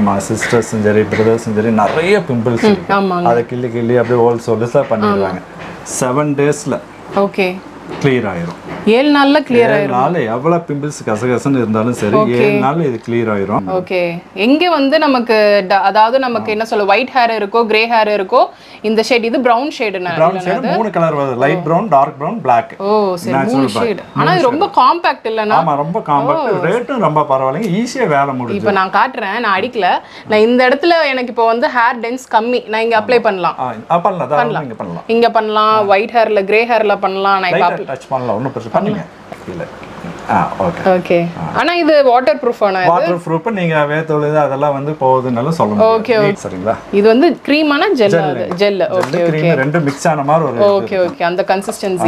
நம்ம சிஸ்டர்ஸும் சரி பிரதர்ஸும் சரி நிறைய பிம்பிள்ஸ் ஆமாங்க அதை கிள்ளி கிள்ளி அப்படியே ஹோல் சோல்ஸாக பண்ணிடுவாங்க செவன் டேஸில் ஓகே கிளியர் ஆயிரும் ஏழு நாள்ல கிளியர் ஏழு நாள் எவ்வளவு பிம்பிள்ஸ் கசகசன்னு இருந்தாலும் சரி ஏழு நாள் இது கிளியர் ஆயிரும் ஓகே எங்க வந்து நமக்கு ட- அதாவது நமக்கு என்ன சொல்ல ஒயிட் ஹேர் இருக்கோ கிரே ஹேர் இருக்கோ இந்த ஷேட் இது பிரவுன் ஷேடு ப்ரௌன் ஷேட் மூணு கலர் வருது light brown dark brown black ஓ சரி மூணு ஷேட் ஆனா இது ரொம்ப காம்பாக்ட் இல்லனா ஆமா ரொம்ப காம்பேக்ட் ரேட்டும் ரொம்ப பரவாயில்லைங்க ஈஸியா வேலை முடியும் இப்போ நான் காட்டுறேன் நான் அடிக்கல நான் இந்த இடத்துல எனக்கு இப்போ வந்து ஹேர் டென்ஸ் கம்மி நான் இங்க அப்ளை பண்ணலாம் பண்ணலாம் தாராளமா இங்க பண்ணலாம் இங்க பண்ணலாம் ஒயிட் ஹேர்ல கிரே ஹேர்ல பண்ணலாம் நான் இப்போ லைட்டா டச் பண்ணலாம் ஒன்றும் பிரச்சனை பண்ணுங்க இல்ல ஆ ஓகே ஓகே ஆனா இது வாட்டர் ப்ரூஃப் ஆனா வாட்டர் ப்ரூஃப் நீங்க வேத்தொழுது அதெல்லாம் வந்து போகுதுனாலும் சொல்ல முடியும் சரிங்களா இது வந்து க்ரீமான ஜெல் அது ஜெல் ஓகே கிரீம் ரெண்டும் மிக்ஸ் ஆன மாதிரி ஒரு ஓகே ஓகே அந்த கன்சிஸ்டன்சி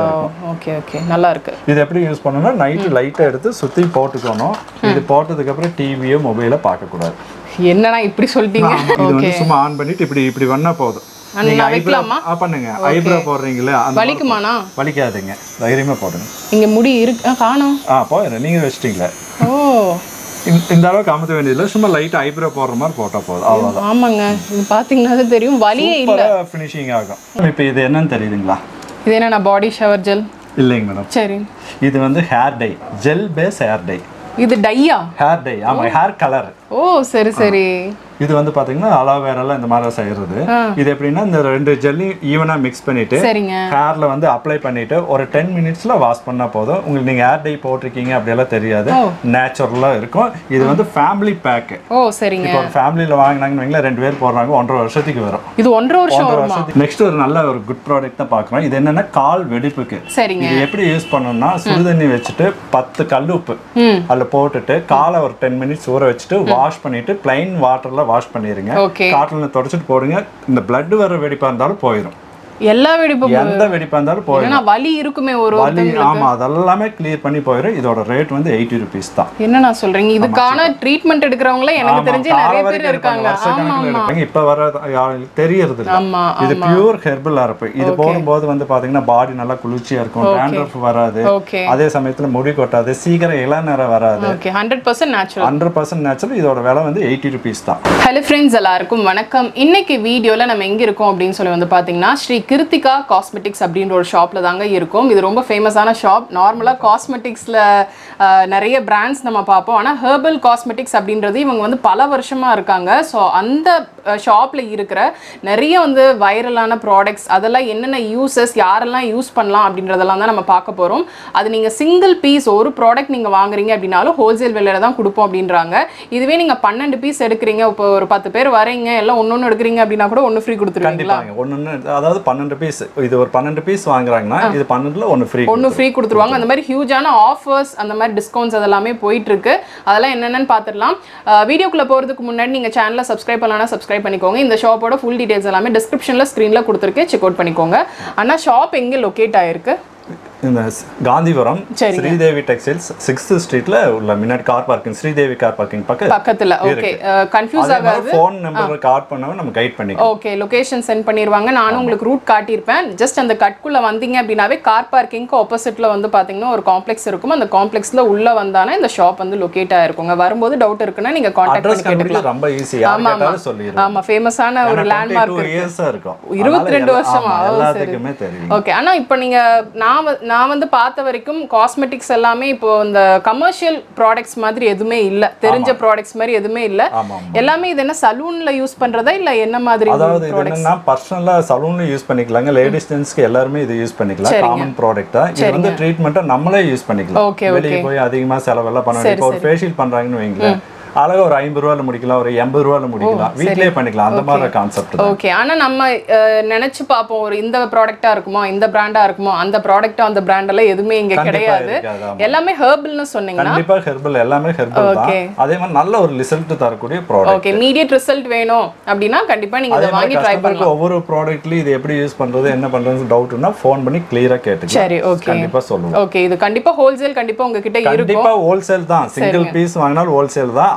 ஓகே ஓகே நல்லா இருக்கு இது எப்படி யூஸ் பண்ணணும்னா நைட்டு லைட்டை எடுத்து சுற்றி போட்டுக்கணும் இது போட்டதுக்கு அப்புறம் டிவியோ மொபைலோ பார்க்கக்கூடாது என்னடா இப்படி சொல்லிட்டீங்க இது வந்து சும்மா ஆன் பண்ணிட்டு இப்படி இப்படி பண்ணா போதும் நான் நீங்க நான் ஐப்ரோ வைக்கலாமா? பண்ணுங்க ஐப்ரோ போடுறீங்களே அந்த வலிக்குமாண்ணா வலிக்காதுங்க தைரியமா போடுங்க இங்க முடி இருக்கு ஆ, காணோம் ஆ போயிடுறேன் நீங்க வச்சிட்டீங்களே ஓ இந்த- இந்த அளவுக்கு அமுத்த வேண்டியதில்லை சும்மா லைட்டா ஐப்ரோ போடுற மாதிரி போட்டா போதும் அவ்வளோதான் ஆமாங்க இது பாத்தீங்கன்னா தான் தெரியும் வலியே இல்ல சூப்பராக ஃபினிஷிங் ஆகும் இப்போ இது என்னன்னு தெரியுதுங்களா இது என்ன பாடி ஷவர் ஜெல் இல்லைங்க மேடம் சரி இது வந்து hair dye gel base hair dye இது டையா ஹேர் டை ஆமா ஹேர் கலர் ஓ சரி சரி இது வந்து பாத்தீங்கன்னா அலோவேரால இந்த மாதிரி செய்யறது இது எப்படின்னா இந்த ரெண்டு ஜெல்லையும் ஈவனா மிக்ஸ் பண்ணிட்டு சரிங்க ஹேர்ல வந்து அப்ளை பண்ணிட்டு ஒரு டென் மினிட்ஸ்ல வாஷ் பண்ணா போதும் உங்களுக்கு நீங்க ஹேர் டை போட்டிருக்கீங்க அப்படியெல்லாம் தெரியாது நேச்சுரலா இருக்கும் இது வந்து ஃபேமிலி பேக் ஓ சரிங்க இப்போ ஒரு ஃபேமிலியில வாங்கினாங்கன்னு வைங்களேன் ரெண்டு பேர் போடுறாங்க ஒன்றரை வருஷத்துக்கு வரும் இது ஒன்றரை வருஷம் ஒன்றரை வருமா வருஷத்துக்கு நெக்ஸ்ட் ஒரு நல்ல ஒரு குட் ப்ராடக்ட் தான் பார்க்குறோம் இது என்னன்னா கால் வெடிப்புக்கு சரிங்க இது எப்படி யூஸ் பண்ணணும்னா சுடுதண்ணி வச்சுட்டு பத்து கல் உப்பு ம் அதில் போட்டுட்டு காலை ஒரு டென் மினிட்ஸ் ஊற வச்சுட்டு வாஷ் பண்ணிட்டு பிளைன் வாட்டர்ல வாஷ் பண்ணிருங்க ஓகே காட்டில் தொடச்சிட்டு போடுங்க இந்த blood வர வெடிப்பா இருந்தாலும் போயிடும் எல்லா வெடிப்பும் எந்த வெடிப்பா இருந்தாலும் போயிடும் ஏன்னா வலி இருக்குமே ஒரு வலி ஆமா அதெல்லாமே கிளியர் பண்ணி போயிடும் இதோட ரேட் வந்து எயிட்டி ருபீஸ் தான் என்னண்ணா சொல்றீங்க இதுக்கான ட்ரீட்மெண்ட் எடுக்கிறவங்களே எனக்கு தெரிஞ்சு நிறைய பேர் இருக்காங்க ஆமா ஆமா இப்ப வர யாருக்கு தெரியறது இல்ல ஆமா இது பியூர் ஹெர்பல் அரப்பு இது போடும்போது வந்து பாத்தீங்கன்னா பாடி நல்லா குளிர்ச்சியா இருக்கும் டேண்ட்ரஃப் வராது ஓகே அதே சமயத்துல முடி கொட்டாது சீக்கிரம் இளநரம் வராது okay hundred percent natural hundred percent natural இதோட விலை வந்து எயிட்டி ருபீஸ் தான் ஹலோ ஃப்ரெண்ட்ஸ் எல்லாருக்கும் வணக்கம் இன்னைக்கு வீடியோவில் நம்ம எங்கே இருக்கோம் அப்படின்னு சொல்லி வந்து பார்த்தீங்கன்னா ஸ்ரீ கிருத்திகா காஸ்மெட்டிக்ஸ் அப்படின்ற ஒரு ஷாப்பில் தாங்க இருக்கோம் இது ரொம்ப ஃபேமஸான ஷாப் நார்மலாக காஸ்மெட்டிக்ஸில் நிறைய பிராண்ட்ஸ் நம்ம பார்ப்போம் ஆனால் ஹெர்பல் காஸ்மெட்டிக்ஸ் அப்படின்றது இவங்க வந்து பல வருஷமாக இருக்காங்க ஸோ அந்த ஷாப்பில் இருக்கிற நிறைய வந்து வைரலான ப்ராடக்ட்ஸ் அதெல்லாம் என்னென்ன யூசஸ் யாரெல்லாம் யூஸ் பண்ணலாம் அப்படின்றதெல்லாம் தான் நம்ம பார்க்க போகிறோம் அது நீங்கள் சிங்கிள் பீஸ் ஒரு ப்ராடக்ட் நீங்கள் வாங்குறீங்க அப்படின்னாலும் ஹோல்சேல் விலையில தான் கொடுப்போம் அப்படின்றாங்க இதுவே நீங்கள் பன்னெண்டு பீஸ் எடுக்கிறீங்க இப்போ ஒரு பத்து பேர் வரீங்க எல்லாம் ஒன்று ஒன்று எடுக்கிறீங்க அப்படின்னா கூட ஒன்று ஃப்ரீ கொடுத்துருவீங்களா கண்டிப்பாங்க ஒன்னு அதாவது பன்னெண்டு பீஸ் இது ஒரு பன்னெண்டு பீஸ் வாங்குறாங்கன்னா இது பன்னெண்டுல ஒன்னு ஃப்ரீ ஒன்று ஃப்ரீ கொடுத்துருவாங்க அந்த மாதிரி ஹியூஜான ஆஃபர்ஸ் அந்த மாதிரி டிஸ்கவுண்ட்ஸ் அதெல்லாமே போயிட்டு இருக்கு அதெல்லாம் என்னென்னு பார்த்துடலாம் வீடியோக்குள்ள போகிறதுக்கு முன்னாடி நீங்கள் சேனலை சப்ஸ்கிரைப் பண்ணலாம் சப்ஸ்கிரைப் பண்ணிக்கோங்க இந்த ஷாப்போட ஃபுல் டீடைல்ஸ் எல்லாமே டிஸ்கிரிப்ஷனில் ஸ்க்ரீனில் கொடுத்துருக்கு செக் அவுட் பண்ணிக்கோங்க ஆனால் ஷாப் எங்கே லொக்கேட் ஆயிருக்கு இந்த ஸ்- காந்திபுரம் சரிங்க. ஸ்ரீதேவி டெக்ஸ்டைல்ஸ் சிக்ஸ்த் ஸ்ட்ரீட்ல உள்ள முன்னாடி car parking Sridevi car parking பக்கம் பக்கத்தில் ஓகே கன்ஃபியூஸ் அதே ஆகாது மாதிரி ஃபோன் நம்பர் கார்ட் பண்ணவும் நம்ம கைட் பண்ணிக்கலாம் ஓகே லொகேஷன் சென்ட் பண்ணிடுவாங்க நானும் உங்களுக்கு ரூட் காட்டியிருப்பேன் ஜஸ்ட் அந்த கட்குள்ள வந்தீங்க அப்படின்னாவே கார் பார்க்கிங்க்கு ஆப்போசிட்ல வந்து பாத்தீங்கன்னா ஒரு காம்ப்ளெக்ஸ் இருக்கும் அந்த காம்ப்ளெக்ஸ்ல உள்ள வந்தானே இந்த ஷாப் வந்து லொகேட் ஆயிருக்குங்க வரும்போது டவுட் இருக்குன்னா நீங்க காண்டாக்ட் அட்ரஸ் பண்ணி கேட்டுக்கலாம் கண்டுபிடிக்க ரொம்ப ஈஸி யார் கேட்டாலும் சொல்லிடுறோம் ஆமா ஃபேமஸான ஒரு லேண்ட்மார்க் டூ இயர்ஸா இருக்கும் இருபத்தி ரெண்டு அதனால வருஷமா? ஆமா, ஓ, எல்லாத்துக்குமே தெரியும் ஓகே ஆனா இப்போ நீங்க நான் வ- நான் வந்து பார்த்த வரைக்கும் காஸ்மெட்டிக்ஸ் எல்லாமே இப்போ இந்த கமர்ஷியல் ப்ராடக்ட்ஸ் மாதிரி எதுவுமே இல்ல தெரிஞ்ச ப்ராடக்ட்ஸ் மாதிரி எதுவுமே இல்ல ஆமா ஆமா. எல்லாமே இது என்ன சலூன்ல யூஸ் பண்றதா இல்ல என்ன மாதிரி அதாவது இது என்னன்னா பர்சனலா சலூன்ல யூஸ் பண்ணிக்கலாங்க லேடிஸ் ஜென்ஸ்க்கு எல்லாருமே இது யூஸ் பண்ணிக்கலாம் காமன் ப்ராடக்ட் தான் இது வந்து ட்ரீட்மெண்ட்டை நம்மளே யூஸ் பண்ணிக்கலாம் Okay, வெளியே போய் அதிகமா செலவெல்லாம் பண்ண வேண்டிய இப்போ ஒரு ஃபேஷியல் பண்றாங்கன்னு வைங்களேன் அழகா ஒரு ஐம்பது ரூபாயில முடிக்கலாம் ஒரு எண்பது ரூபாயில முடிக்கலாம் வீட்லயே பண்ணிக்கலாம் அந்த மாதிரி கான்செப்ட் தான் ஓகே ஆனா நம்ம அஹ், நினைச்சு பார்ப்போம் ஒரு இந்த ப்ராடக்ட்டா இருக்குமோ இந்த பிராண்டா இருக்குமோ அந்த ப்ராடக்ட் அந்த பிராண்ட் எல்லாம் எதுவுமே இங்க கண்டிப்பா கிடையாது இருக்காது, ஆமா. எல்லாமே ஹெர்பல்னு சொன்னீங்கன்னா கண்டிப்பா ஹெர்பல் எல்லாமே ஹெர்பல் தான் Okay. அதே மாதிரி நல்ல ஒரு ரிசல்ட் தரக்கூடிய ப்ராடக்ட் ஓகே இமீடியட் ரிசல்ட் வேணும் அப்படின்னா கண்டிப்பா நீங்க இதை அதே மாதிரி வாங்கி ட்ரை கஸ்டமருக்கு ஒவ்வொரு ப்ராடக்ட்லயும் இது எப்படி யூஸ் பண்றது என்ன பண்றது டவுட்னா ஃபோன் பண்ணி கிளியரா கேட்டுக்கலாம் சரி ஓகே கண்டிப்பா சொல்லுவோம் ஓகே இது கண்டிப்பா ஹோல்சேல் கண்டிப்பா உங்ககிட்ட இருக்கும் கண்டிப்பா ஹோல்சேல் தான் சிங்கிள் பீஸ் வாங்கினாலும் ஹோல்சேல் தான்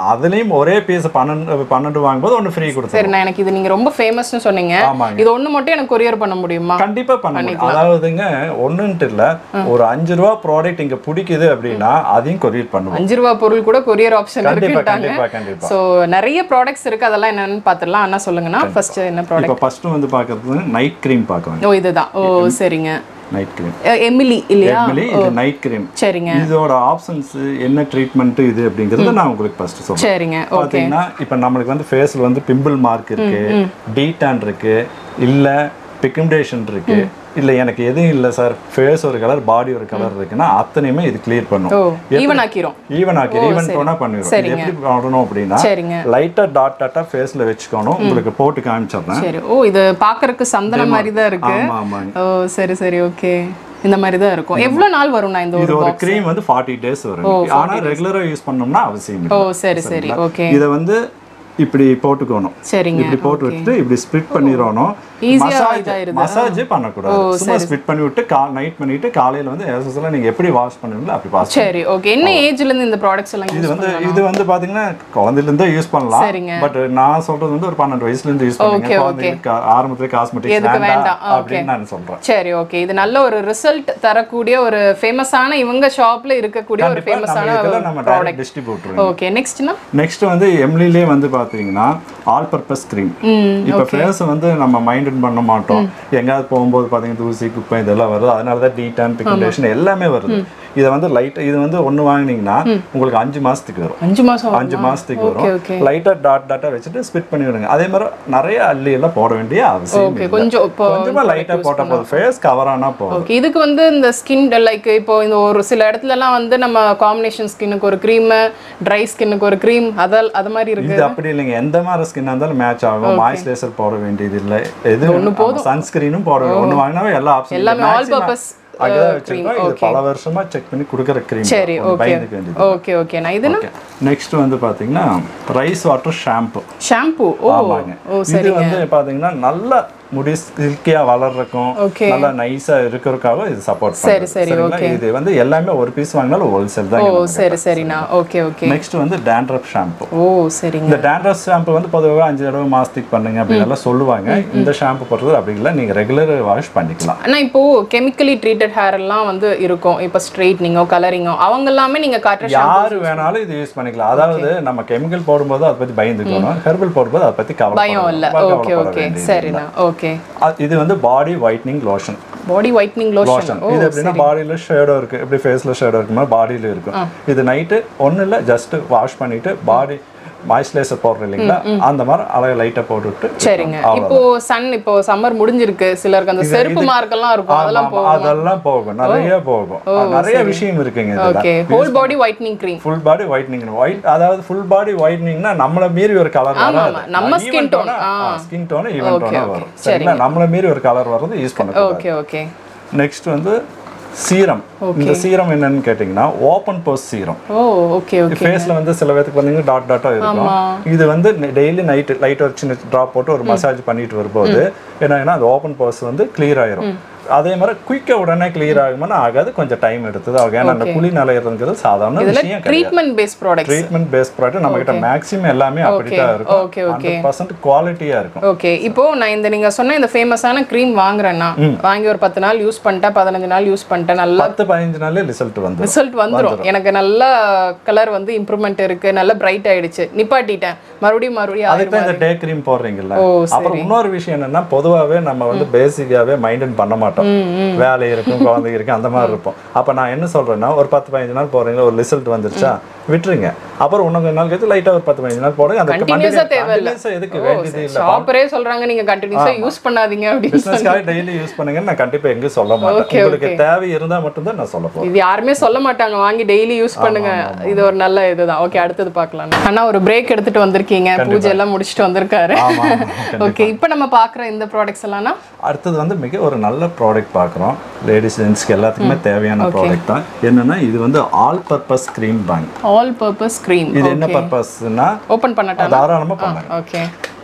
அதுலயும் ஒரே பீஸ் பன்னெண்டு பன்னெண்டு வாங்கும்போது ஒன்று ஃப்ரீ கொடுத்துருவோம் சரிண்ணா எனக்கு இது நீங்க ரொம்ப ஃபேமஸ்னு சொன்னீங்க ஆமாங்க இது ஒண்ணு மட்டும் எனக்கு கொரியர் பண்ண முடியுமா கண்டிப்பா பண்ண முடியும் அதாவதுங்க ஒண்ணுன்ட்டு இல்ல ஒரு அஞ்சு ரூபா ப்ராடக்ட் இங்க பிடிக்குது அப்படின்னா அதையும் கொரியர் பண்ணுவோம் அஞ்சு ரூபா பொருள் கூட கொரியர் ஆப்ஷன் கண்டிப்பா இருக்குட்டாங்க கண்டிப்பா கண்டிப்பா ஸோ நிறைய ப்ராடக்ட்ஸ் இருக்கு அதெல்லாம் என்னன்னு பார்த்துடலாம் அண்ணா சொல்லுங்கண்ணா ஃபர்ஸ்ட் என்ன ப்ராடக்ட் இப்போ ஃபர்ஸ்ட் வந்து பார்க்கறது நைட் க்ரீம் பார்க்கலாம் ஓ இதுதான் ஓ சரிங்க நைட் க்ரீம் அஹ் எமிலி இல்லையா எம்எல்ஏ இது நைட் க்ரீம் சரிங்க இதோட ஆப்ஷன்ஸ் என்ன ட்ரீட்மெண்ட் இது அப்படிங்கறத நான் உங்களுக்கு ஃபர்ஸ்ட் சொல்றேன் சரிங்க ஓகே பாத்தீங்கன்னா இப்போ நம்மளுக்கு வந்து ஃபேஸ்ல வந்து பிம்பிள் மார்க் இருக்கு டீடான் இருக்கு இல்ல பிக்மெண்டேஷன் இருக்கு இல்ல எனக்கு எதுவும் இல்ல சார் ஃபேஸ் ஒரு கலர் பாடி ஒரு கலர் இருக்குன்னா அத்தனையுமே இது கிளியர் பண்ணும் ஓ ஈவன் ஆக்கிரும் ஈவன் ஆக்கி ஈவன் டோனா பண்ணிடும் இது எப்படி பண்ணணும் அப்படின்னா சரிங்க லைட்டா டாட் டாட்டா ஃபேஸ்ல வச்சுக்கணும் உங்களுக்கு போட்டு காமிச்சிடுறேன் சரி ஓ இது பார்க்கறதுக்கு சந்தனம் மாதிரி தான் இருக்கு ஆமா ஆமாங்க ஓ சரி சரி ஓகே இந்த மாதிரி தான் இருக்கும் எவ்வளவு நாள் வரும்ண்ணா இந்த இது ஒரு ஒரு க்ரீம் வந்து ஃபார்ட்டி டேஸ் வரும் ஆனா ரெகுலரா யூஸ் பண்ணோம்னா அவசியம் ஓ இல்லை சரி சரி ஓகே இதை வந்து இப்படி போட்டுக்கணும் சரிங்க இப்படி போட்டு விட்டுட்டு இப்படி ஸ்ப்ளிட் பண்ணிடணும் Easy-ஆ மசாஜ் இதாயிருதா? மசாஜ் பண்ணக்கூடாது சும்மா ஸ்ப்ளிட் பண்ணி விட்டு கா நைட் பண்ணிட்டு காலையில வந்து எஸ்எஸ்எல் நீங்க எப்படி வாஷ் பண்ணுவீங்களோ அப்படி வாஷ் சரி ஓகே என்ன ஏஜ்ல இருந்து இந்த ப்ராடக்ட்ஸ் எல்லாம் இது யூஸ் வந்து இது வந்து பாத்தீங்கன்னா குழந்தையில இருந்தே யூஸ் பண்ணலாம் சரிங்க. பட் நான் சொல்றது வந்து ஒரு பன்னெண்டு வயசுல இருந்து யூஸ் பண்ணுங்க குழந்தைங்களுக்கு ஆரம்பத்துல காஸ்மெட்டிக்ஸ் எதுக்கு வேண்டாம் வேண்டாம்? அப்படின்னு நான் சொல்றேன் சரி ஓகே இது நல்ல ஒரு ரிசல்ட் தரக்கூடிய ஒரு ஃபேமஸான இவங்க ஷாப்ல இருக்கக்கூடிய ஒரு கண்டிப்பா நம்ம ஃபேமஸான இதெல்லாம் நம்ம டைரக்ட் டிஸ்ட்ரிபியூட்டர் ஓகே நெக்ஸ்ட்னா நெக்ஸ்ட் வந்து எம்லிலே வந்து பாத்தீங்கன்னா ஆல் பர்பஸ் க்ரீம் இப்போ ஃபேஸ் வந்து நம்ம மைண்டன் பண்ண மாட்டோம் எங்கேயாவது போகும்போது பாத்தீங்கன்னா தூசி குப்பை இதெல்லாம் வருது அதனால தான் டீடான் பிக்மெண்டேஷன் எல்லாமே வருது இதை வந்து லைட் இது வந்து ஒண்ணு வாங்குனீங்கன்னா உங்களுக்கு அஞ்சு மாசத்துக்கு வரும் அஞ்சு மாசம் அஞ்சு மாசத்துக்கு ஓகே வரும் ஓகே லைட்டா டாட் டாட்டா வச்சுட்டு ஸ்பிட் பண்ணி விடுங்க அதே மாதிரி நிறைய அள்ளி எல்லாம் போட வேண்டிய அவசியம் ஓகே இல்லை. கொஞ்சம் இப்போ கொஞ்சமா லைட்டா போட்டா போதும் ஃபேஸ் கவர் ஆனா போதும் ஓகே இதுக்கு வந்து இந்த ஸ்கின் லைக் இப்போ இந்த ஒரு சில இடத்துலலாம் வந்து நம்ம காம்பினேஷன் ஸ்கின்னுக்கு ஒரு க்ரீம் ட்ரை ஸ்கின்னுக்கு ஒரு க்ரீம் அதல் அது மாதிரி இருக்கு இது அப்படி இல்லைங்க எந்த மாதிரி ஸ்கின் இருந்தாலும் மேட்ச் ஆகும் மாய்ஸ்சரைசர் போட வேண்டியது இல்ல எது சன்ஸ்கிரீனும் போட ஒண்ணு வாங்கினாவே எல்லா ஆப்ஷன் எல்லாமே all purpose, அதான் வச்சிருக்கோம் இது பல வருஷமா செக் பண்ணி கொடுக்குற க்ரீம் சரி ஓகே பயந்துக்க வேண்டியது ஓகே ஓகே நான் இதுனா நெக்ஸ்ட் வந்து பாத்தீங்கன்னா ரைஸ் வாட்டர் ஷாம்பு ஷாம்பு ஓ ஆமாங்க ஓ இது வந்து பாத்தீங்கன்னா நல்ல முடி சில்கியா வளர்றக்கும் Okay. நல்லா நைஸா இருக்கிறதுக்காக இது சப்போர்ட் சரி, சரி, பண்ணுது இது வந்து எல்லாமே ஒரு பீஸ் வாங்கினாலும் ஹோல்சேல் தான் ஓ சரி சரிண்ணா ஓகே ஓகே நெக்ஸ்ட் வந்து டேண்ட்ரப் ஷாம்பு ஓ சரிங்க இந்த டேண்ட்ரப் ஷாம்பு வந்து பொதுவாக அஞ்சு தடவை மாசத்துக்கு பண்ணுங்க அப்படின்னு எல்லாம் சொல்லுவாங்க இந்த ஷாம்பு போடுறது அப்படி இல்லை நீங்க ரெகுலர் வாஷ் பண்ணிக்கலாம் ஆனா இப்போ கெமிக்கலி ட்ரீட்டட் ஹேர் எல்லாம் வந்து இருக்கும் இப்போ ஸ்ட்ரைட்னிங்கோ கலரிங்கோ அவங்க எல்லாமே நீங்க காட்டுற யாரு வேணாலும் இது யூஸ் பண்ணிக்கலாம் அதாவது நம்ம கெமிக்கல் போடும்போது அதை பத்தி பயந்துக்கணும் ஹெர்பல் போடும்போது அதை பத்தி பயம் இல்ல கவலை ஓகே ஓகே சரிண்ணா ஓகே இது வந்து body whitening lotion body whitening lotion lotion இது எப்படின்னா பாடியில ஷேடோ இருக்கு எப்படி ஃபேஸ்ல ஷேடோ இருக்குமா பாடியில இருக்கும் இது நைட்டு ஒன்றும் இல்லை ஜஸ்ட் வாஷ் பண்ணிட்டு பாடி மாய்ஸ்சரைசர் போடுறோம் இல்லைங்களா அந்த மாதிரி அழகாக லைட்டாக போட்டுவிட்டு சரிங்க இப்போ சன் இப்போ சம்மர் முடிஞ்சிருக்கு சிலருக்கு அந்த செருப்பு மார்க் எல்லாம் இருக்கும் அதெல்லாம் ஆமா, அதெல்லாம் போகும் நிறைய போகும் நிறைய விஷயம் இருக்குங்க இதுல okay whole body whitening cream full body whitening white அதாவது ஃபுல் பாடி ஒயிட்னிங்னா நம்மள மீறி ஒரு கலர் வராது நம்ம skin tone, skin tone even டோனா வரும் சரிங்களா நம்மள மீறி ஒரு கலர் வர்றது யூஸ் பண்ணக்கூடாது ஓகே ஓகே நெக்ஸ்ட் வந்து சீரம் இந்த சீரம் என்னன்னு கேட்டிங்கன்னா ஓப்பன் போஸ் சீரம் ஓ ஓகே ஓகே ஃபேஸ்ல வந்து சில பேருக்கு பார்த்தீங்கன்னா டாட் டாட்டா இருக்கும் இது வந்து டெய்லி நைட் லைட் ஒரு சின்ன ட்ராப் போட்டு ஒரு மசாஜ் பண்ணிட்டு வரும்போது என்னன்னா அது ஓப்பன் போஸ் வந்து கிளியர் ஆயிரும் அதே மாதிரி குயிக்கா உடனே கிளியர் ஆகுமான்னு ஆகாது கொஞ்சம் டைம் எடுத்தது ஆகும் ஏன்னா அந்த குழி நலையிறதுங்கிறது சாதாரண விஷயம் கிடையாது treatment base product treatment base product நம்ம கிட்ட மேக்ஸிமம் எல்லாமே அப்படித்தான் இருக்கும் ஓகே ஓகே ஹண்ட்ரட் பர்சன்ட் குவாலிட்டியா இருக்கும் ஓகே இப்போ நான் இந்த நீங்க சொன்ன இந்த ஃபேமஸான க்ரீம் வாங்குறேன்னா வாங்கி ஒரு பத்து நாள் யூஸ் பண்ணிட்டேன் பதினஞ்சு நாள் யூஸ் பண்ணிட்டேன் நல்லா பத்து பதினஞ்சு நாள்ல ரிசல்ட் வந்து ரிசல்ட் வந்துரும் எனக்கு நல்ல கலர் வந்து இம்ப்ரூவ்மெண்ட் இருக்கு நல்ல பிரைட் ஆயிடுச்சு நிப்பாட்டிட்டேன் மறுபடியும் மறுபடியும் அதுக்கு தான் இந்த டே கிரீம் போடுறீங்கல்ல ஓ, அப்புறம் இன்னொரு விஷயம் என்னன்னா பொதுவாவே நம்ம வந்து பேசிக்காவே மைண்டன் பண்ண மாட்டோம் வேலை இருக்கும் குழந்தை இருக்கும் அந்த மாதிரி இருப்போம் அப்ப நான் என்ன சொல்றேன்னா ஒரு பத்து பதினஞ்சு நாள் போறீங்களா ஒரு ரிசல்ட் வந்துருச்சா விட்டுருங்க அப்புறம் இன்னும் கொஞ்ச நாள் கழிச்சு லைட்டா ஒரு பத்து பதினஞ்சு நாள் போடுங்க அந்த Continuous ஆ தேவையில்ல. continuous ஆ எதுக்கு வேண்டியது இல்ல ஷாப்பரே சொல்றாங்க நீங்க கண்டினியூஸா யூஸ் பண்ணாதீங்க அப்படின்னு பிசினஸ்க்காக டெய்லி யூஸ் பண்ணுங்கன்னு நான் கண்டிப்பா எங்கேயும் சொல்ல மாட்டேன் உங்களுக்கு தேவை இருந்தா மட்டும்தான் நான் சொல்ல போறேன் இது யாருமே சொல்ல மாட்டாங்க வாங்கி டெய்லி யூஸ் பண்ணுங்க இது ஒரு நல்ல இதுதான் ஓகே அடுத்தது பார்க்கலாம் அண்ணா ஒரு பிரேக் எடுத்துட்டு வந்திருக்கீங்க பூஜை எல்லாம் முடிச்சுட்டு வந்திருக்காரு ஆமா ஆமா, கண்டிப்பா. ஓகே இப்போ நம்ம பார்க்குற இந்த ப்ராடக்ட்ஸ் எல்லாம்னா அடுத்தது வந்து மிக ஒரு நல்ல ப்ராடக்ட் பார்க்குறோம் லேடிஸ் ஜென்ஸ்க்கு எல்லாத்துக்குமே தேவையான ப்ராடக்ட் தான் என்னன்னா இது வந்து ஆல் பர்பஸ் க்ரீம் பேங்க் ஆல் பர்பஸ் க்ரீம் இது என்ன பர்பஸ்னா ஓப்பன் பண்ணட்டா தாராளமா பண்ணலாம் ஓகே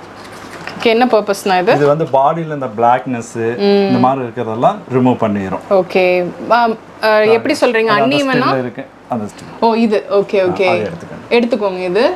ஓகே என்ன பர்பஸ்னா இது இது வந்து பாடியில இந்த பிளாக்னஸ் இந்த மாதிரி இருக்கிறதெல்லாம் ரிமூவ் பண்ணிடும் ஓகே எப்படி சொல்றீங்க அன்னீவனா இருக்கு அந்த still ஓ இது ஓகே ஓகே அதை எடுத்துக்கணும் எடுத்துக்கோங்க இது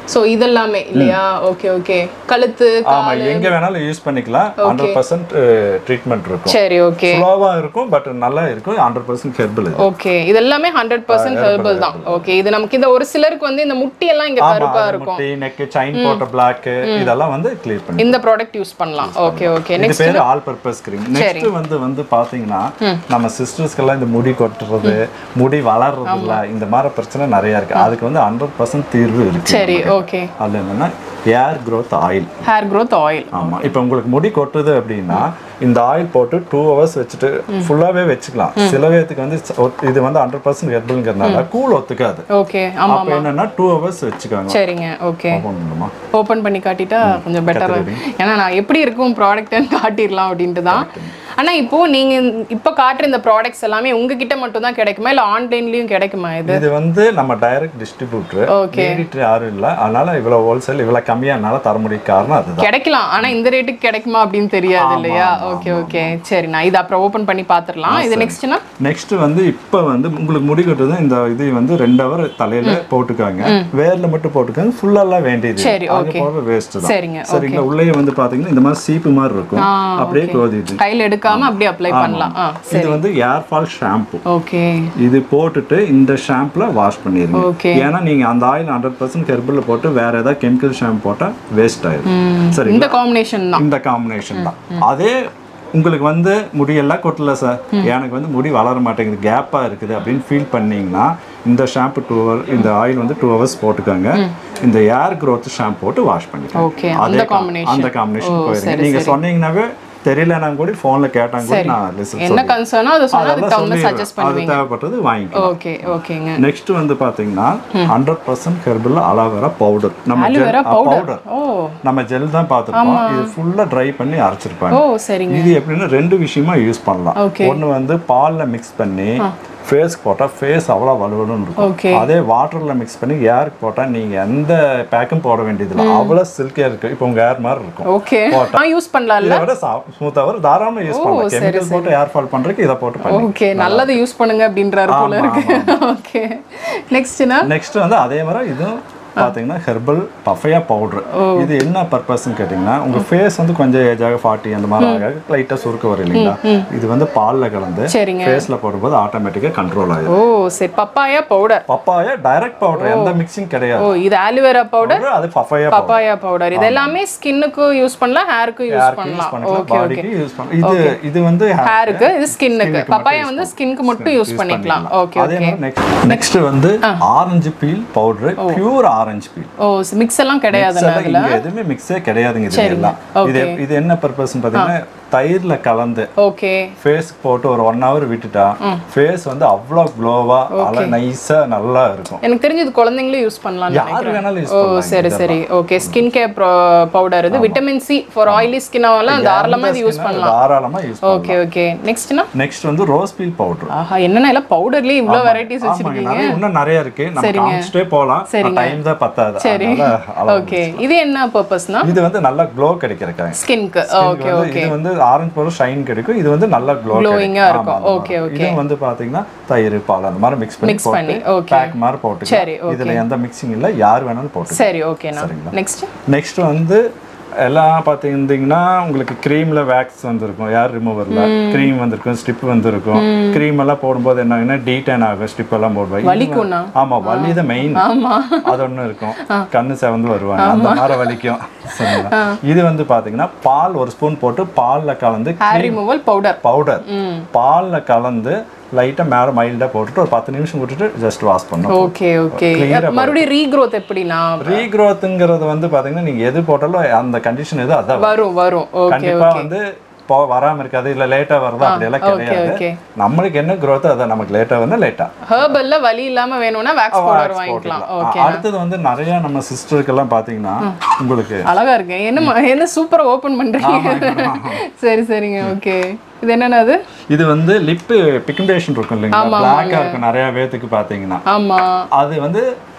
சோ இதெல்லாமே இல்லையா ஓகே ஓகே கழுத்து ஆமா எங்க வேணாலும் யூஸ் பண்ணிக்கலாம் ஹண்ட்ரட் பர்சன்ட் ட்ரீட்மெண்ட் இருக்கும் சரி ஓகே ஸ்லோவா இருக்கும் பட் நல்லா இருக்கும் ஹண்ட்ரட் பர்சன்ட் ஹெர்பல் இது ஓகே இது எல்லாமே ஹண்ட்ரட் பர்சன்ட் ஹெர்பல் தான் ஓகே இது நமக்கு இந்த ஒரு சிலருக்கு வந்து இந்த முட்டி எல்லாம் இங்க கருப்பா இருக்கும் முட்டி நெக் செயின் போட்ட பிளாக் இதெல்லாம் வந்து கிளியர் பண்ணி இந்த ப்ராடக்ட் யூஸ் பண்ணலாம் ஓகே ஓகே இது பேரு ஆல் பர்பஸ் கிரீம் நெக்ஸ்ட் வந்து வந்து பாத்தீங்கன்னா நம்ம சிஸ்டர்ஸ்க்கெல்லாம் இந்த முடி கொட்டுறது முடி வளர்றது இல்ல இந்த மாதிரி பிரச்சனை நிறைய இருக்கு அதுக்கு வந்து ஹண்ட்ரட் பர்சன்ட் தீர்வு இருக்கு சரி ஓகே அதுல என்னன்னா hair growth oil hair growth oil ஆமா இப்போ உங்களுக்கு முடி கொட்டுது அப்படின்னா இந்த ஆயில் போட்டு டூ ஹவர்ஸ் வச்சுட்டு ஃபுல்லாவே வச்சுக்கலாம் சில பேத்துக்கு வந்து ஒத்- இது வந்து ஹண்ட்ரட் பர்சன்ட் ஹெர்பல்ங்கிறதுனால கூல் ஒத்துக்காது ஓகே ஆமா அப்போ என்னன்னா டூ ஹவர்ஸ் வச்சுக்காங்க சரிங்க ஓகே ஓப்பன் பண்ணுமா ஓபன் பண்ணி காட்டிட்டா கொஞ்சம் பெட்டரா ஏன்னா நான் எப்படி இருக்கும் ப்ராடக்ட்னு காட்டிடலாம் அப்படின்ட்டு தான் ஆனா இப்போ நீங்க இப்போ காட்டுற இந்த ப்ராடக்ட்ஸ் எல்லாமே உங்ககிட்ட மட்டும் தான் கிடைக்குமா இல்ல ஆன்லைன்லயும் கிடைக்குமா இது இது வந்து நம்ம டைரக்ட் டிஸ்ட்ரிபியூட்டர் Okay. எடிட்டர் யாரும் இல்ல அதனால இவ்வளவு ஹோல்சேல் இவ்வளவு கம்மியா என்னால தர முடியும் காரணம் அதுதான் கிடைக்கலாம் ஆனா இந்த ரேட்டுக்கு கிடைக்குமா அப்படின்னு தெரியாது இல்லையா ஓகே ஓகே சரி நான் இது அப்புறம் ஓபன் பண்ணி பாத்துரலாம் இது நெக்ஸ்ட்னா நெக்ஸ்ட் வந்து இப்ப வந்து உங்களுக்கு முடி கொட்டுறது இந்த இது வந்து ரெண்டு ஹவர் தலையில போட்டுக்காங்க வேர்ல மட்டும் போட்டுக்காங்க ஃபுல்லாலாம் வேண்டியது சரி, அது போடுற வேஸ்ட் தான் சரிங்க சரிங்களா உள்ளே வந்து பாத்தீங்கன்னா இந்த மாதிரி சீப்பு மாதிரி இருக்கும் அப்படியே கோதிட்டு கையில எடுக்காம அப்படியே அப்ளை பண்ணலாம் ஆ இது வந்து ஏர் ஃபால் ஷாம்பு ஓகே இது போட்டுட்டு இந்த ஷாம்புல வாஷ் பண்ணிருங்க Okay. ஏன்னா நீங்க அந்த ஆயில் ஹண்ட்ரட் பர்சன்ட் ஹெர்பல்ல போட்டு வேற ஏதாவது கெமிக்கல் ஷாம்பு போட்டா வேஸ்ட் ஆயிடும் சரி இந்த காம்பினேஷன் தான் இந்த காம்பினேஷன் தான் அதே உங்களுக்கு வந்து முடியெல்லாம் கொட்டல சார் எனக்கு வந்து முடி வளர மாட்டேங்குது கேப்பாக இருக்குது அப்படின்னு ஃபீல் பண்ணீங்கன்னா இந்த ஷாம்பு டூ ஹவர் இந்த ஆயில் வந்து டூ ஹவர்ஸ் போட்டுக்கோங்க இந்த ஏர் growth ஷாம்பு போட்டு வாஷ் பண்ணிக்கோங்க ஓகே அதே அந்த com- காம்பினேஷன் அந்த காம்பினேஷன் போயிருங்க நீங்க சொன்னீங்கன்னாவே தெரியலனா கூட ஃபோன்ல கேட்டாங்க கூட நான் லிஸ்ட் என்ன கன்சர்னோ அதை சொன்னா அதுக்கு தகுந்த சஜஸ்ட் அது தேவைப்பட்டது வாங்கிக்கலாம் ஓகே ஓகேங்க நெக்ஸ்ட் வந்து பாத்தீங்கன்னா hundred percent herbal aloe vera powder நம்ம அலோவேரா பவுடர் ஓ நம்ம ஜெல் தான் பார்த்துருப்போம் இது ஃபுல்லா ட்ரை பண்ணி அரைச்சிருப்பாங்க ஓ சரிங்க இது எப்படின்னா ரெண்டு விஷயமா யூஸ் பண்ணலாம் Okay. ஒண்ணு வந்து பால்ல மிக்ஸ் பண்ணி ஃபேஸ் போட்டா ஃபேஸ் அவ்வளோ வலுவலுன்னு இருக்கும் Okay. அதே வாட்டர்ல மிக்ஸ் பண்ணி ஏருக்கு போட்டா நீங்க எந்த பேக்கும் போட வேண்டியதில்லை அவ்வளோ சில்கியா இருக்கு இப்போ உங்க ஏர் மாதிரி இருக்கும் ஓகே நான் யூஸ் பண்ணலாம்ல இதை விட ஸ்மூத்தா வரும் தாராளமா யூஸ் பண்ணலாம் கெமிக்கல் போட்டு ஏர் ஃபால் பண்றதுக்கு இதை போட்டு பண்ணி ஓகே நல்லது யூஸ் பண்ணுங்க அப்படின்றாரு போல இருக்கு ஓகே நெக்ஸ்ட்னா நெக்ஸ்ட் வந்து அதே மாதிரி இதுவும் பாத்தீங்கன்னா ஹெர்பல் பஃபையா பவுடர் இது என்ன பர்பஸ்ன்னு கேட்டிங்கன்னா உங்க ஃபேஸ் வந்து கொஞ்சம் ஏஜ் ஆக ஃபார்ட்டி அந்த மாதிரி ஆக லைட்டா சுருக்க வரும் இல்லைங்களா இது வந்து பால்ல கலந்து சரிங்க ஃபேஸ்ல போடும்போது ஆட்டோமேட்டிக்கா கண்ட்ரோல் ஆயிடும் ஓ சரி papaya powder papaya direct powder எந்த மிக்சிங் கிடையாது ஓ இது ஆலிவேரா பவுடர் அது பஃபையா பப்பாயா பவுடர் இது எல்லாமே ஸ்கின்னுக்கு யூஸ் பண்ணலாம் ஹேருக்கு யூஸ் யூஸ் பண்ணலாம் பண்ணிக்கலாம் ஓகே ஓகே பாடிக்கு யூஸ் பண்ணலாம் இது இது வந்து hair- ஹேருக்கு இது ஸ்கின்னுக்கு பப்பாயா வந்து ஸ்கின்க்கு மட்டும் யூஸ் பண்ணிக்கலாம் ஓகே அதே ஓகே மாதிரி நெக்ஸ்ட் நெக்ஸ்ட் வந்து orange peel powder pure orange peel ஓ மிக்ஸ் எல்லாம் கிடையாது மிக்ஸ் எல்லாம் இங்க எதுவுமே மிக்ஸே கிடையாதுங்க இது எல்லாம் இது இது என்ன பர்பஸ் பாத்தீங்கன்னா தயிர்ல கலந்து ஓகே ஃபேஸ்க்கு போட்டு ஒரு ஒன் ஹவர் விட்டுட்டா ஃபேஸ் வந்து அவ்வளோ க்ளோவா அவ்வளோ நைஸா நல்லா இருக்கும் எனக்கு தெரிஞ்சு இது குழந்தைங்களும் யூஸ் பண்ணலாம் யாரு வேணாலும் யூஸ் ஓ பண்ணலாம் சரி சரி ஓகே ஸ்கின் கேர் பவுடர் இது vitamin C for oily skin எல்லாம் தாராளமா இது யூஸ் பண்ணலாம் தாராளமா யூஸ் பண்ணலாம் ஓகே ஓகே நெக்ஸ்ட்னா நெக்ஸ்ட் வந்து ரோஸ் பீல் பவுடர் ஆஹா என்னன்னா எல்லாம் பவுடர்லயே இவ்ளோ வெரைட்டிஸ் வச்சிருக்கீங்க நிறைய இன்னும் நிறைய இருக்கு நம்ம காமிச்சிட்டே போலாம் டைம் தான் பத்தாது அதனால அளவு. ஓகே இது என்ன பர்பஸ்னா இது வந்து நல்லா க்ளோ கிடைக்கிறக்காங்க ஸ்கின்க்கு ஓகே இது வந்து ஆரஞ்சு பவுடர் ஷைன் கிடைக்கும் இது வந்து நல்லா க்ளோ Glowing-ஆ இருக்கும். Okay, இது வந்து பாத்தீங்கன்னா தயிர் பால் அந்த மாதிரி மிக்ஸ் பண்ணி பண்ணி, போட்டு okay. பேக் மாதிரி போட்டு சரி, இதுல எந்த மிக்சிங் இல்ல யார் வேணாலும் போட்டு சரி ஓகேண்ணா நெக்ஸ்ட் நெக்ஸ்ட் வந்து எல்லாம் பார்த்தீங்கன்னா உங்களுக்கு க்ரீம்ல வேக்ஸ் வந்திருக்கும் ஏர் ரிமூவர்ல க்ரீம் வந்திருக்கும் ஸ்டிப் வந்திருக்கும் க்ரீம் எல்லாம் போடும்போது என்ன ஆகும்னா டீடைன் ஆகும் ஸ்டிப் எல்லாம் போடுவாங்க வலிக்கும்ண்ணா ஆமா வலி தான் மெயின் அது ஒண்ணு இருக்கும் கண்ணு செவந்து வருவாங்க அந்த மாதிரி வலிக்கும் சரிங்களா இது வந்து பாத்தீங்கன்னா பால் ஒரு ஸ்பூன் போட்டு பால்ல கலந்து ஹேர் ரிமூவல் பவுடர் பவுடர் பால்ல கலந்து லைட்டா மேல மைல்டா போட்டுட்டு ஒரு பத்து நிமிஷம் விட்டுட்டு ஜஸ்ட் வாஷ் பண்ணணும் ஓகே ஓகே மறுபடியும் ரீக்ரோத் எப்படிண்ணா ரீக்ரோத்துங்கிறது வந்து பாத்தீங்கன்னா நீங்க எது போட்டாலும் அந்த கண்டிஷன் எது அதான் வரும் வரும் ஓகே கண்டிப்பா வந்து போ வராம இருக்காது இல்ல லேட்டா வருதா அப்படி எல்லாம் கிடையாது ஓகே நம்மளுக்கு என்ன growth அதான் நமக்கு லேட்டா வேணா லேட்டா ஹெர்பல்ல வலி இல்லாம வேணும்னா வேக்ஸ் பவுடர் வாங்கிக்கலாம் ஓகே அடுத்தது வந்து நிறைய நம்ம சிஸ்டருக்கு எல்லாம் பாத்தீங்கன்னா உங்களுக்கு அழகா இருக்கு என்ன என்ன சூப்பரா ஓபன் பண்றீங்க சரி சரிங்க ஓகே இது என்னன்னா அது இது வந்து லிப் பிக்மெண்டேஷன் இருக்கும் இல்லைங்களா பிளாக்கா இருக்கும் நிறைய பேத்துக்கு பாத்தீங்கன்னா ஆமா அது வந்து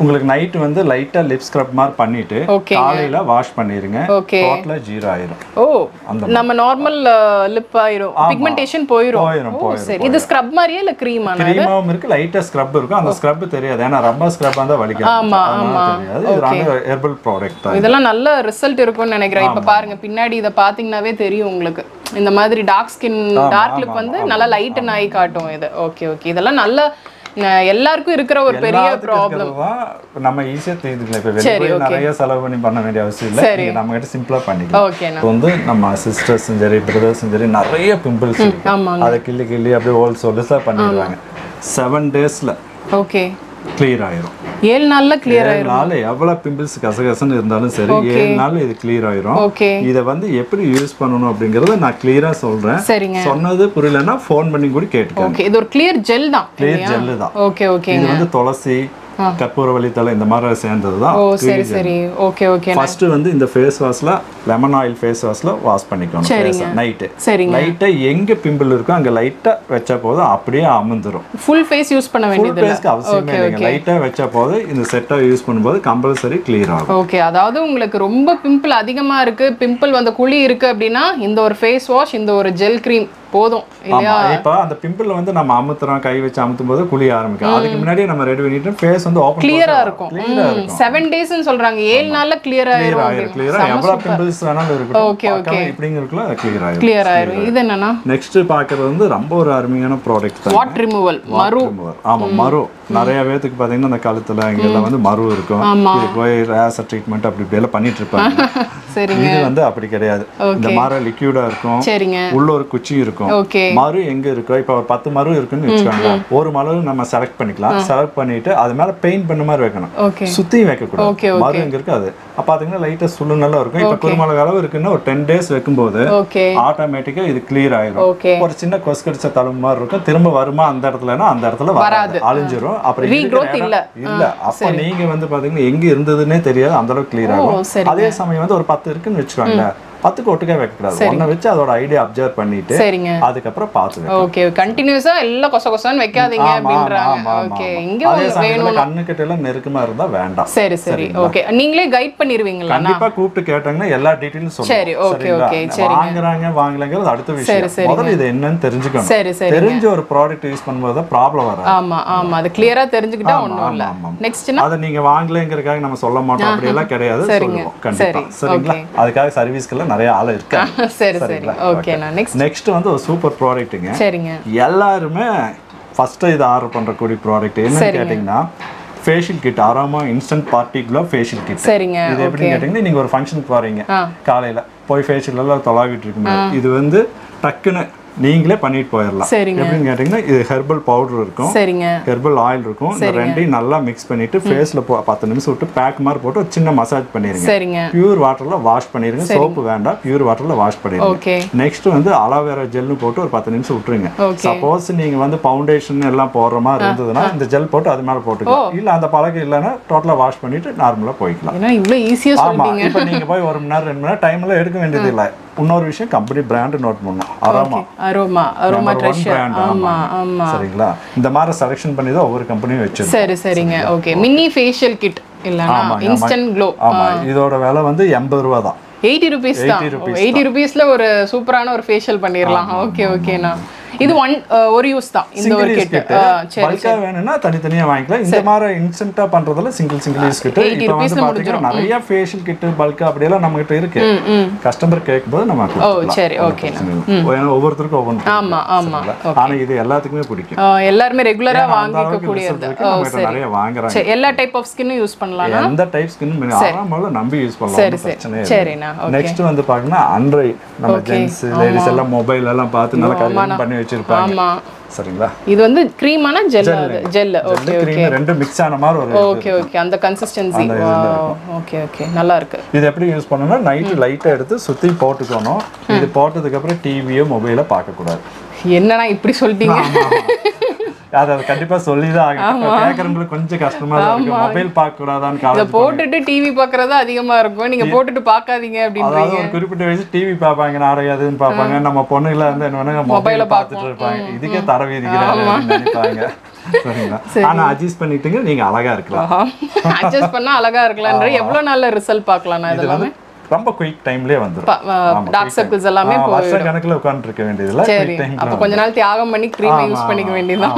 உங்களுக்கு நைட் வந்து லைட்டா லிப் ஸ்க்ரப் மாதிரி பண்ணிட்டு Okay. காலையில வாஷ் பண்ணிருங்க Okay. டோட்டலா ஜீரோ ஆயிரும் ஓ நம்ம நார்மல் லிப் ஆயிரும் பிக்மெண்டேஷன் போயிரும் போயிரும், ஓ போயிரும், சரி இது ஸ்க்ரப் மாதிரியே இல்ல க்ரீம் ஆனா கிரீமாவும் இருக்கு லைட்டா ஸ்க்ரப் இருக்கும் அந்த ஸ்க்ரப் தெரியாது ஏன்னா ரப்பர் ஸ்க்ரப் இருந்தா வலிக்காது ஆமா, அதனால ஆமா. தெரியாது இது வந்து ஹெர்பல் ப்ராடக்ட் தான் இதெல்லாம் நல்ல ரிசல்ட் இருக்கும்னு நினைக்கிறேன் இப்ப பாருங்க பின்னாடி இத பாத்தீங்கன்னாவே தெரியும் உங்களுக்கு இந்த மாதிரி டார்க் ஸ்கின் டார்க் லிப் வந்து நல்லா லைட் ஆகி காட்டும் இது ஓகே ஓகே இதெல்லாம் நல்ல அஹ், எல்லாருக்கும் இருக்கிற ஒரு பெரிய எல்லாத்துக்கும் ப்ராப்ளம் இருக்கிறதுதான் நம்ம ஈஸியா தெரிஞ்சுக்கலாம் இப்ப வெளிய போய் நிறைய செலவு பண்ணி பண்ண வேண்டிய அவசியம் இல்லை நீங்க நம்ம கிட்ட சிம்பிளா பண்ணிக்கலாம் ஓகேண்ணா இப்போ வந்து நம்ம சிஸ்டர்ஸும் சரி பிரதர்ஸும் சரி நிறைய பிம்பிள்ஸ் இருக்கு ஆமாங்க அதை கிள்ளி கிள்ளி அப்படியே ஹோல் சோல்ஸாக பண்ணிடுவாங்க செவன் டேஸ்ல ஓகே கிளியர் ஆயிரும் ஏழு நாள்ல கிளியர் ஏழு நாள் எவ்வளவு பிம்பிள்ஸ் கசகசன்னு இருந்தாலும் சரி ஏழு நாள் இது கிளியர் ஆயிரும் ஓகே இதை வந்து எப்படி யூஸ் பண்ணணும் அப்படிங்கறத நான் கிளியரா சொல்றேன் சரிங்க சொன்னது புரியலன்னா ஃபோன் பண்ணி கூட கேட்டுக்கோங்க ஓகே இது ஒரு கிளியர் ஜெல் தான் கிளியர் ஜெல்லு தான் ஓகே ஓகே இது வந்து துளசி கற்பூரவள்ளி தலை இந்த மாதிரி சேர்ந்தது தான் ஓ சரி சரி ஓகே ஓகே ஃபர்ஸ்ட் வந்து இந்த ஃபேஸ் வாஷ்ல லெமன் ஆயில் ஃபேஸ் வாஷ்ல வாஷ் பண்ணிக்கணும் நைட்டு சரிங்க லைட்டா எங்க பிம்பிள் இருக்கோ அங்க லைட்டா வச்ச போதும் அப்படியே அமுந்துரும் ஃபுல் ஃபேஸ் யூஸ் பண்ண ஃபுல் வேண்டியது இல்ல ஃபேஸ்க்கு அவசியமே இல்லைங்க லைட்டா வச்ச போது இந்த செட்டை யூஸ் பண்ணும்போது கம்பல்சரி கிளியர் ஆகும் ஓகே அதாவது உங்களுக்கு ரொம்ப பிம்பிள் அதிகமா இருக்கு பிம்பிள் வந்த குழி இருக்கு அப்படின்னா இந்த ஒரு ஃபேஸ் வாஷ் இந்த ஒரு ஜெல் க்ரீம் போதும் இல்லையா ஆமா இப்ப அந்த பிம்பிள் வந்து நம்ம அமுத்துறோம் கை வச்சு அமுத்தும் போது குளிய ஆரம்பிக்கும் அதுக்கு முன்னாடியே நம்ம ரெடி பண்ணிட்டு ஃபேஸ் வந்து ஓப்பன் கிளியரா இருக்கும் கிளியரா இருக்கும் செவன் டேஸ்னு சொல்றாங்க ஏழு நாள்ல கிளியர் கிளியர் ஆயிரும் ஆயிரும் கிளியரா எவ்வளவு பிம்பிள்ஸ் வேணாலும் இருக்கட்டும் Okay, பார்க்காம இப்படிங்கிறதுக்குள்ள கிளியர் ஆயிரும் கிளியர் ஆயிரும் இது என்னன்னா நெக்ஸ்ட் பாக்குறது வந்து ரொம்ப ஒரு அருமையான ப்ராடக்ட் தான் வாட் ரிமூவல் மறு remover. ஆமா மரு நிறைய பேத்துக்கு பாத்தீங்கன்னா அந்த கழுத்துல இங்க எல்லாம் வந்து மரு இருக்கும் ஆமா. இது போய் ரேசர் ட்ரீட்மெண்ட் அப்படி இப்படி எல்லாம் பண்ணிட்டு இருப்பாங்க சரிங்க இது வந்து அப்படி கிடையாது இந்த மர லிக்யூடா இருக்கும் சரிங்க உள்ள ஒரு குச்சி இருக்கும் ஓகே மரு எங்க இருக்கோ இப்போ ஒரு பத்து மரு இருக்குன்னு வச்சுக்கோங்க ஒரு மரு நம்ம செலக்ட் பண்ணிக்கலாம் செலக்ட் பண்ணிட்டு அது மேல பெயிண்ட் பண்ண மாதிரி வைக்கணும் ஓகே சுத்தியும் வைக்க Okay, கூடாது மரு எங்க இருக்கு அது அப்ப பாத்தீங்கன்னா லைட்டா சுள்ளுநெல்லாம் இருக்கும் இப்ப குருமலை அளவு இருக்குன்னா ஒரு டென் டேஸ் வைக்கும்போது ஓகே ஆட்டோமேட்டிக்கா இது கிளியர் ஆயிரும் ஓகே ஒரு சின்ன கொசு கடிச்ச தழும்பு மாதிரி இருக்கும் திரும்ப வருமா அந்த இடத்துலனா அந்த இடத்துல வராது அழிஞ்சிரும் அப்புறம் இருக்கிற Regrowth இடம் இல்ல. இல்ல அப்ப நீங்க வந்து பாத்தீங்கன்னா எங்க இருந்ததுன்னே தெரியாது அந்த அளவுக்கு கிளியர் ஓ ஆகும் சரி அதே சமயம் வந்து ஒரு பத்து இருக்குன்னு வச்சுக்கோங்க பத்துக்கு ஒட்டுக்கா வைக்கக்கூடாது ஒன்ன வச்சு அதோட ஐடியா அப்சர்வ் பண்ணிட்டு சரிங்க அதுக்கப்புறம் பார்த்து வைக்கணும். ஓகே கண்டினியூஸா எல்லாம் கொச கொசன்னு வைக்காதீங்க ஆமா, ஆமா, அப்படின்றாங்க ஆமா, ஆமா, ஓகே ஆமா. இங்க அதே ஒரு சமயத்துல வேணும் கண்ணு கிட்ட எல்லாம் நெருக்கமா இருந்தா வேண்டாம் சரி சரி ஓகே நீங்களே கைட் பண்ணிருவீங்களா கண்டிப்பா கூப்பிட்டு கேட்டாங்கன்னா எல்லா டீடைலும் சரி, சொல்லுவோம் okay, okay, சரிங்க. வாங்குறாங்க வாங்கலங்கிறது அடுத்த விஷயம் சரிங்க. முதல்ல இது என்னன்னு தெரிஞ்சுக்கணும் சரி சரி தெரிஞ்ச ஒரு ப்ராடக்ட் யூஸ் பண்ணும்போது தான் ப்ராப்ளம் வராது ஆமா ஆமா அது கிளியரா தெரிஞ்சுக்கிட்டா ஒண்ணும் இல்ல ஆமா, ஆமா. நெக்ஸ்ட்னா அதை நீங்க வாங்கலைங்கிறதுக்காக நம்ம சொல்ல மாட்டோம் அப்படி எல்லாம் கிடையாது சொல்லுவோம் கண்டிப்பா சரி, சரிங்களா அதுக்காக சர்வீஸ்க்கெல்லாம் நிறைய ஆள் இருக்காங்க சரி சரி ஓகேண்ணா நெக்ஸ்ட் நெக்ஸ்ட் வந்து ஒரு சூப்பர் ப்ராடக்ட்டுங்க சரிங்க எல்லாருமே ஃபர்ஸ்ட் இது ஆர்டர் பண்றக்கூடிய ப்ராடக்ட் என்னன்னு கேட்டிங்கன்னா facial kit aroma instant party glow facial kit சரிங்க இது எப்படின்னு கேட்டிங்கன்னா நீங்க ஒரு ஃபங்க்ஷனுக்கு போறீங்க ஆ. காலையில போய் ஃபேஷியல் எல்லாம் தொலாவிட்டு இருக்கும்போது இது வந்து டக்குன்னு நீங்களே பண்ணிட்டு போயிடலாம் சரிங்க. எப்படின்னு கேட்டிங்கன்னா இது ஹெர்பல் பவுடர் இருக்கும் சரிங்க ஹெர்பல் ஆயில் இருக்கும் இந்த ரெண்டையும் நல்லா மிக்ஸ் பண்ணிட்டு ஃபேஸ்ல பத்து நிமிஷம் விட்டு பேக் மாதிரி போட்டு ஒரு சின்ன மசாஜ் பண்ணிருங்க சரிங்க பியூர் வாட்டர்ல வாஷ் பண்ணிருங்க சோப்பு வேண்டாம் பியூர் வாட்டர்ல வாஷ் பண்ணிருங்க ஓகே நெக்ஸ்ட் வந்து அலோவேரா ஜெல்லும் போட்டு ஒரு பத்து நிமிஷம் விட்டுருங்க Okay. சப்போஸ் நீங்க வந்து ஃபவுண்டேஷன் எல்லாம் போடுற மாதிரி இருந்ததுன்னா இந்த ஜெல் போட்டு அது மேல போட்டுக்கலாம் இல்ல அந்த பழக்கம் இல்லைன்னா டோட்டலா வாஷ் பண்ணிட்டு நார்மலா போய்க்கலாம் ஏன்னா இவ்வளவு ஈஸியா ஆமா சொல்றீங்க இப்போ நீங்க போய் ஒரு மணி நேரம் ரெண்டு மணி நேரம் டைம்ல எடுக்க வேண்டியது இல்ல இன்னொரு விஷயம் கம்பெனி பிராண்ட் நோட் பண்ணணும் aroma aroma aroma Number one treasure brand, ஆமா ஆமா சரிங்களா இந்த மாதிரி செலெக்ஷன் பண்ணி தான் ஒவ்வொரு கம்பெனியும் வச்சிருக்கோம் சரி சரிங்க ஓகே மினி ஃபேஷியல் கிட் இல்லனா ஆமாங்க, இன்ஸ்டன்ட் க்ளோ ஆமா இதோட விலை வந்து எண்பது ரூபா தான் எயிட்டி ருபீஸ் தான் எயிட்டி ருபீஸ்ல ஒரு சூப்பரான ஒரு ஃபேஷியல் பண்ணிடலாம் ஓகே ஓகேண்ணா இது ஒன் ஒரு யூஸ் தான் இந்த ஒரு சிங்கிள் யூஸ் கிட் கிட் சரி பல்கா வேணும்னா தனித்தனியா வாங்கிக்கலாம் இந்த மாதிரி இன்ஸ்டன்ட்டா பண்றதுல சிங்கிள் சிங்கிள் யூஸ் கிட் 80 இப்போ வந்து rupeesல பாத்தீங்கன்னா நிறைய ஃபேஷியல் கிட் பல்கா அப்படியெல்லாம் நம்ம கிட்ட இருக்கு கஸ்டமர் கேட்கும்போது நம்ம ஓ கொடுத்துக்கலாம். சரி ஒண்ணும் ஓகேண்ணா பிரச்சனை இல்லை. ஏன்னா ஒவ்வொருத்தருக்கும் ஒவ்வொன்று ஆமா ஆமா ஆனா இது எல்லாத்துக்குமே பிடிக்கும் எல்லாருமே ரெகுலரா அந்த வாங்கிக்க அளவுக்கு கூடியது result இருக்கு, நம்ம கிட்ட நிறைய வாங்குறாங்க சரி எல்லா டைப் ஆஃப் ஸ்கின்னும் யூஸ் பண்ணலாம் எந்த டைப் ஸ்கின் ஆறாமல் நம்பி யூஸ் பண்ணலாம் சரி ஒண்ணும் சரி பிரச்சனையே இல்லை சரிண்ணா ஓகே நெக்ஸ்ட் வந்து பாத்தீங்கன்னா அண்ட்ராய்ட் நம்ம ஜென்ஸ் லேடிஸ் எல்லாம் மொபைல் எல்லாம் பார்த்து நல்லா கல்யாணம் பண்ணி வச்சிருப்பாங்க ஆமா சரிங்களா இது வந்து க்ரீமான ஜெல் ஜெல் ஓகே கிரீம் ரெண்டும் மிக்ஸ் ஆன மாதிரி ஒரு ஓகே ஓகே அந்த கன்சிஸ்டன்சி ஓகே ஓகே நல்லா இருக்கு இது எப்படி யூஸ் பண்ணணும்னா நைட்டு லைட்டா எடுத்து சுத்தி போட்டுக்கணும் இது போட்டதுக்கு அப்புறம் டிவியோ மொபைலோ பார்க்க கூடாது என்னண்ணா இப்படி சொல்லிட்டீங்க அது அது கண்டிப்பா சொல்லிதான் ஆகும் கேட்கறவங்களுக்கு கொஞ்சம் கஷ்டமா தான் இருக்கு மொபைல் பார்க்க கூடாதான்னு இத காலேஜ் போட்டுட்டு டிவி பாக்குறது அதிகமா இருக்கும் நீங்க போட்டுட்டு பார்க்காதீங்க அப்படின்றீங்க அதாவது ஒரு குறிப்பிட்ட வயசு டிவி பார்ப்பாங்க நாடகம் அதுன்னு பார்ப்பாங்க நம்ம பொண்ணுங்களா இருந்து என்ன பண்ணுங்க மொபைல பார்த்துட்டு இருப்பாங்க இதுக்கே தர விதிக்கிறாங்க அப்படின்னு நினைப்பாங்க சரிங்களா ஆனா அட்ஜஸ்ட் பண்ணிட்டுங்க நீங்க அழகா இருக்கலாம் அட்ஜஸ்ட் பண்ணா அழகா இருக்கலாம்ன்ற எவ்வளவு நாள்ல ரிசல்ட் பார்க்கலாம் நான் இது இதெல்லாம் வந்து ரொம்ப குயிக் டைம்லயே வந்துடும் டார்க் சர்க்கிள்ஸ் எல்லாமே போ வருஷ கணக்குல உட்கார்ந்து இருக்க வேண்டியதுல சரி அப்ப கொஞ்ச நாள் தியாகம் பண்ணி க்ரீம் யூஸ் பண்ணிக்க வேண்டியதுதான்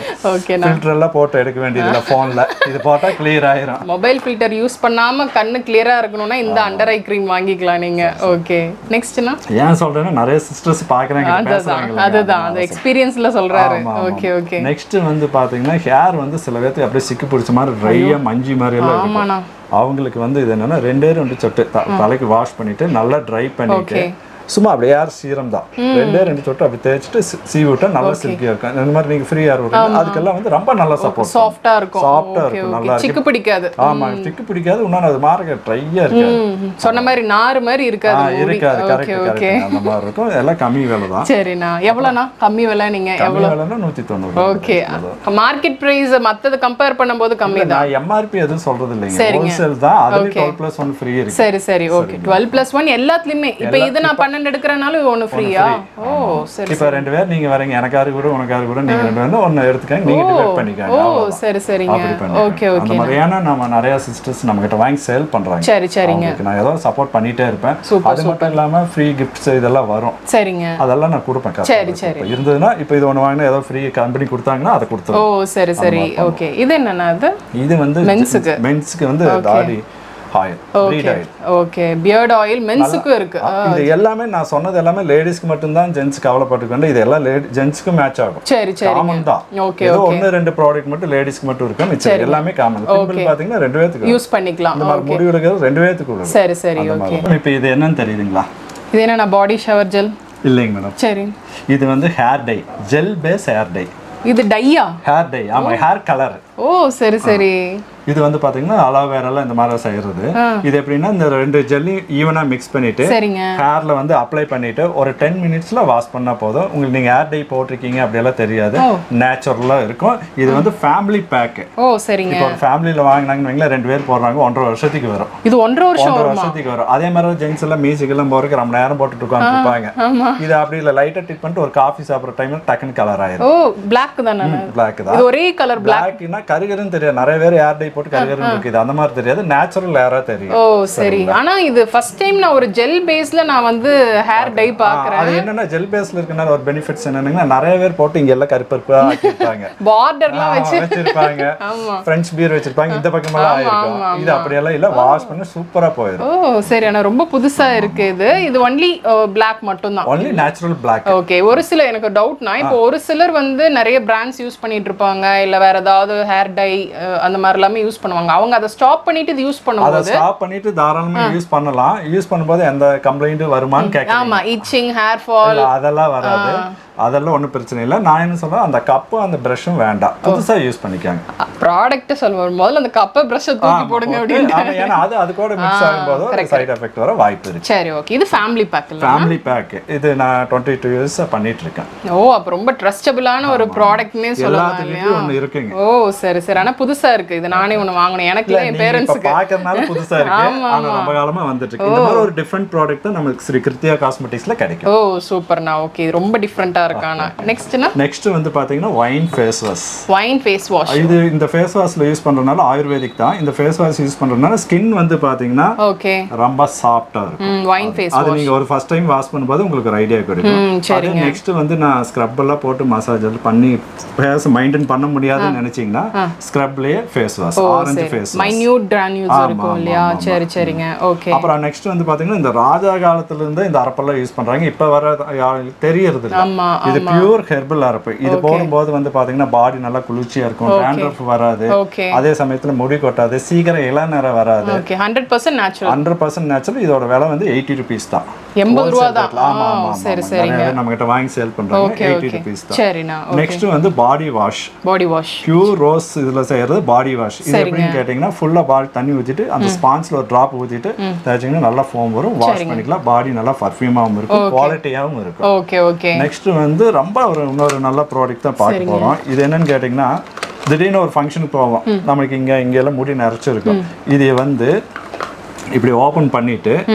ஓகே ஃபில்டர் எல்லாம் போட்டு எடுக்க வேண்டியதுல போன்ல இது போட்டா கிளியர் ஆயிரும் மொபைல் ஃபில்டர் யூஸ் பண்ணாம கண்ணு கிளியரா இருக்கணும்னா இந்த அண்டர் ஐ க்ரீம் வாங்கிக்கலாம் நீங்க ஓகே நெக்ஸ்ட்னா ஏன் சொல்றேன்னா நிறைய சிஸ்டர்ஸ் பாக்குறாங்க பேசுறாங்க அதுதான் அந்த எக்ஸ்பீரியன்ஸ்ல சொல்றாரு ஓகே ஓகே நெக்ஸ்ட் வந்து பாத்தீங்கன்னா ஹேர் வந்து சில பேர்த்துக்கு அப்படியே சிக்கி பிடிச்ச மாதிரி ட்ரையா மஞ்சி மாதிரி எல்லாம் இருக்கும் ஆமாண்ணா அவங்களுக்கு வந்து இது என்னன்னா ரெண்டே ரெண்டு சொட்டு த- தலைக்கு வாஷ் பண்ணிட்டு நல்லா ட்ரை பண்ணிட்டு சும்மா அப்படியே ஏர் சீரம் தான் ரெண்டே ரெண்டு சொட்டு அப்படி தேய்ச்சிட்டு சி- சீவி விட்டா நல்லா சில்கியா இருக்கும் இந்த மாதிரி நீங்க ஃப்ரீ ஏர் விடுங்க அதுக்கெல்லாம் வந்து ரொம்ப நல்லா சப்போர்ட் சாஃப்டா இருக்கும் சாஃப்டா ஓகே இருக்கும் ஓகே நல்லா சிக்கு பிடிக்காது ஆமா திக்கு பிடிக்காது இன்னொன்று அது மார்க்க ட்ரையா இருக்காது ம், சொன்ன மாதிரி நாறு மாதிரி ஆ, இருக்காது முடி. இருக்காது ஓகே கரெக்ட் ஓகே கரெக்ட் அந்த மாதிரி இருக்கும் எல்லாம் கம்மி விலை தான் சரிண்ணா எவ்வளோண்ணா கம்மி விலை நீங்க கம்மி விலைன்னா நூத்தி தொண்ணூறு ஓகே மார்க்கெட் பிரைஸ் மத்தது கம்பேர் பண்ணும்போது கம்மி தான் நான் எம்ஆர்பி எதுவும் சொல்றது இல்லைங்க ஹோல்சேல் தான் அதுல டுவெல் பிளஸ் ஒன் ஃப்ரீ இருக்கு சரி சரி ஓகே டுவெல் பிளஸ் ஒன் எல்லாத்துலயுமே இப்போ இது நான் பன்னெண்டு எடுக்கிறனாலும் ஒன்று ஃப்ரீயா ஓ சரி இப்ப ரெண்டு பேர் நீங்க வரீங்க எனக்காரு கூட உனக்காரு கூட நீங்க ரெண்டு பேரும் ஒன்னு எடுத்துக்கங்க நீங்க டிவைட் பண்ணிக்கங்க ஓ சரி சரிங்க அப்படி பண்ணுங்க. ஓகே அந்த ஓகே மாதிரி ஏன்னா நம்ம நிறைய சிஸ்டர்ஸ் நம்ம கிட்ட வாங்கி சேல் பண்றாங்க சரி சரிங்க அவங்களுக்கு நான் ஏதோ சப்போர்ட் பண்ணிட்டே இருப்பேன் Super, அது மட்டும் இல்லாம ஃப்ரீ கிஃப்ட்ஸ் இதெல்லாம் வரும் சரிங்க அதெல்லாம் நான் கொடுப்பேன் சரி, customers. இப்ப இருந்ததுன்னா இப்போ இது ஒன்று வாங்கினா ஏதோ ஃப்ரீ கம்பெனி கொடுத்தாங்கன்னா அதை ஓ கொடுத்துரும் சரி சரி ஓகே இது என்னண்ணா இது இது வந்து Men's-க்கு. மென்ஸ்க்கு வந்து தாடி oil beard oil okay beard oil மென்ஸுக்கும் இருக்கு இது எல்லாமே நான் சொன்னது எல்லாமே லேடிஸ்க்கு மட்டும்தான் ஜென்ஸ் கவலைப்பட்டுக்கொண்டு இது எல்லாம் லேடி ஜென்ஸ்க்கு மேட்ச் ஆகும் சரி சரி காமன் தான் ஓகே ஏதோ ஒன்று ரெண்டு ப்ராடக்ட் மட்டும் லேடிஸ்க்கு மட்டும் இருக்கு மிச்சம் எல்லாமே காமன் பிம்பிள் பாத்தீங்கன்னா ரெண்டு பேத்துக்கு யூஸ் பண்ணிக்கலாம் இந்த மாதிரி முடி எடுக்கிறது ரெண்டு பேத்துக்கு உள்ளது சரி சரி ஓகே இப்போ இது என்னன்னு தெரியுதுங்களா இது என்னண்ணா பாடி ஷவர் ஜெல் இல்லைங்க மேடம் சரி இது வந்து hair dye gel base hair dye இது டையா ஹேர் டை ஆமா ஹேர் கலர் ஓ சரி சரி இது வந்து பாத்தீங்கன்னா அலோவேரால இந்த மாதிரி செய்யறது இது எப்படின்னா இந்த ரெண்டு ஜெல்லையும் ஈவனா மிக்ஸ் பண்ணிட்டு சரிங்க ஹேர்ல வந்து அப்ளை பண்ணிட்டு ஒரு டென் மினிட்ஸ்ல வாஷ் பண்ணா போதும் உங்களுக்கு நீங்க ஹேர் டை போட்டிருக்கீங்க அப்படியெல்லாம் தெரியாது நேச்சுரலா இருக்கும் இது வந்து ஃபேமிலி பேக் ஓ சரிங்க இப்போ ஒரு ஃபேமிலியில வாங்கினாங்கன்னு வைங்களேன் ரெண்டு பேர் போடுறாங்க ஒன்றரை வருஷத்துக்கு வரும் இது ஒன்றரை வருஷம் ஒன்றரை வருஷத்துக்கு வரும் அதே மாதிரி ஜென்ஸ் எல்லாம் மியூசிக் எல்லாம் போறதுக்கு ரொம்ப நேரம் போட்டுட்டு உட்காந்துருப்பாங்க இது அப்படி இல்ல லைட்டா டிப் பண்ணிட்டு ஒரு காஃபி சாப்பிட்ற டைம்ல டக்குன்னு கலர் ஆயிரும் ஓ பிளாக் தானே பிளாக் தான் இது ஒரே கலர் பிளாக்னா கருகருன்னு தெரியாது நிறைய பேர் ஏர் டை போட்டு கருகருன்னு இருக்குது அந்த மாதிரி தெரியாது நேச்சுரல் ஏரா தெரியும் ஓ சரி ஆனா இது ஃபர்ஸ்ட் டைம் நான் ஒரு ஜெல் பேஸ்ல நான் வந்து ஹேர் டை பாக்குறேன் அது என்னன்னா ஜெல் பேஸ்ல இருக்கனால ஒரு பெனிஃபிட்ஸ் என்னன்னா நிறைய பேர் போட்டு இங்க எல்லாம் கருப்பருப்பா ஆக்கியிருப்பாங்க பார்டர்லாம் ஆ, வச்சிருப்பாங்க பிரெஞ்ச் பீர் வச்சிருப்பாங்க இந்த பக்கமெல்லாம் ஆயிருக்கும் இது அப்படியெல்லாம் இல்ல வாஷ் பண்ணி சூப்பரா போயிடும் ஓ சரி ஆனா ரொம்ப புதுசா இருக்கு இது இது ஒன்லி பிளாக் மட்டும் தான் ஒன்லி நேச்சுரல் பிளாக் ஓகே ஒரு சில எனக்கு டவுட்னா இப்போ ஒரு சிலர் வந்து நிறைய பிராண்ட்ஸ் யூஸ் பண்ணிட்டு இருப்பாங்க இல்ல வேற ஏதாவது ஹேர் டை அந்த மாதிரி எல்லாமே யூஸ் பண்ணுவாங்க அவங்க அதை ஸ்டாப் பண்ணிட்டு இது யூஸ் அதை பண்ணும்போது ஸ்டாப் பண்ணிட்டு தாராளமா யூஸ் பண்ணலாம் யூஸ் பண்ணும்போது எந்த கம்ப்ளைண்ட்டும் வருமான்னு கேட்க ஆமா இச்சிங் ஹேர் ஃபால் அதெல்லாம் வராது அதெல்லாம் ஒண்ணும் பிரச்சனை இல்லை நான் என்ன சொல்றேன் அந்த கப்பும் அந்த ப்ரஷும் வேண்டாம் புதுசா யூஸ் பண்ணிக்காங்க ப்ராடக்ட் சொல்லுவோம் முதல்ல அந்த கப்பை ப்ரஷ் தூக்கி போடுங்க அப்படின்னு ஆமா, ஏன்னா அது அது கூட மிக்ஸ் ஆகும்போது ஒரு சைடு எஃபெக்ட் வர வாய்ப்பு இருக்கு சரி ஓகே இது ஃபேமிலி பேக் இல்ல ஃபேமிலி பேக் இது நான் டுவெண்ட்டி டூ இயர்ஸ் பண்ணிட்டு இருக்கேன் ஓ அப்ப ரொம்ப ட்ரஸ்டபிளான ஒரு ப்ராடக்ட்னே சொல்லலாம் இல்லையா எல்லாத்துக்கிட்டையும் ஒண்ணு இருக்குங்க ஓ சரி சரி ஆனா புதுசா இருக்கு இது நானே ஒண்ணு வாங்கணும் எனக்கு இல்ல என் நீங்க இப்ப பேரண்ட்ஸுக்கு பாக்குறதுனால புதுசா இருக்கு ஆனா ரொம்ப காலமா வந்துட்டு இருக்கு இந்த மாதிரி ஒரு டிஃப்ரெண்ட் ப்ராடக்ட் தான் நமக்கு ஸ்ரீ கிருத்தியா காஸ்மெட்டிக்ஸ்ல கிடைக்கும் ஓ சூப்பர்ண்ணா ஓகே ரொம்ப டிஃப்ரெண்டா இருக்கானா நெக்ஸ்ட்னா நெக்ஸ்ட் வந்து பாத்தீங்கன்னா wine face wash wine face wash இது இந்த ஃபேஸ் வாஷ்ல யூஸ் பண்றதுனால ஆயுர்வேதிக் தான் இந்த ஃபேஸ் வாஷ் யூஸ் பண்றதுனால ஸ்கின் வந்து பாத்தீங்கன்னா ஓகே ரொம்ப சாஃப்டா இருக்கும் ம் வைன் ஃபேஸ் அது நீங்க ஒரு ஃபர்ஸ்ட் டைம் வாஷ் பண்ணும்போது உங்களுக்கு ஒரு ஐடியா கிடைக்கும் ம் அது நெக்ஸ்ட் வந்து நான் ஸ்க்ரப் எல்லாம் போட்டு மசாஜ் எல்லாம் பண்ணி ஃபேஸ் மெயின்டைன் பண்ண முடியாதுன்னு நினைச்சீங்கன்னா ஸ்க்ரப்லயே face wash orange face minute granules இருக்கும் இல்லையா சரி சரிங்க ஓகே அப்புறம் நெக்ஸ்ட் வந்து பாத்தீங்கன்னா இந்த ராஜா காலத்துல இருந்து இந்த அரப்பெல்லாம் யூஸ் பண்றாங்க இப்ப வர யாருக்கு தெரியறது இல்ல ஆமா இது பியூர் ஹெர்பல் அரப்பு இது போடும்போது வந்து பாத்தீங்கன்னா பாடி நல்லா குளிர்ச்சியா இருக்கும் டேண்ட்ரஃப் வராது ஓகே அதே சமயத்துல முடி கொட்டாது சீக்கிரம் இளநரம் வராது okay hundred percent natural hundred percent natural இதோட விலை வந்து எயிட்டி ருபீஸ் தான் எண்பது ரூபா தான் ஆமா ஆமா சரி சரி சரி நம்ம கிட்ட வாங்கி சேல் பண்றாங்க ஓகே எயிட்டி ஓகே ருபீஸ் தான் சரிண்ணா நெக்ஸ்ட் வந்து body wash body wash pure rose இதுல செய்யறது பாடி வாஷ் இது எப்படின்னு கேட்டீங்கன்னா ஃபுல்லா பாடி தண்ணி ஊத்திட்டு அந்த ஸ்பான்ஸ்ல ஒரு டிராப் ஊத்திட்டு தேய்ச்சிங்கன்னா நல்லா ஃபோம் வரும் வாஷ் பண்ணிக்கலாம் பாடி நல்லா பர்ஃபியூமாவும் இருக்கும் குவாலிட்டியாவும் இருக்கும் ஓகே ஓகே நெக்ஸ்ட் வந்து ரொம்ப ஒரு இன்னொரு நல்ல ப்ராடக்ட் தான் பார்க்க போறோம் இது என்னன்னு கேட்டிங்கன்னா திடீர்னு ஒரு ஃபங்க்ஷனுக்கு போவோம் நம்மளுக்கு இங்க இங்க எல்லாம் முடி நிறைச்சிருக்கும் இது வந்து இப்படி ஓபன் பண்ணிட்டு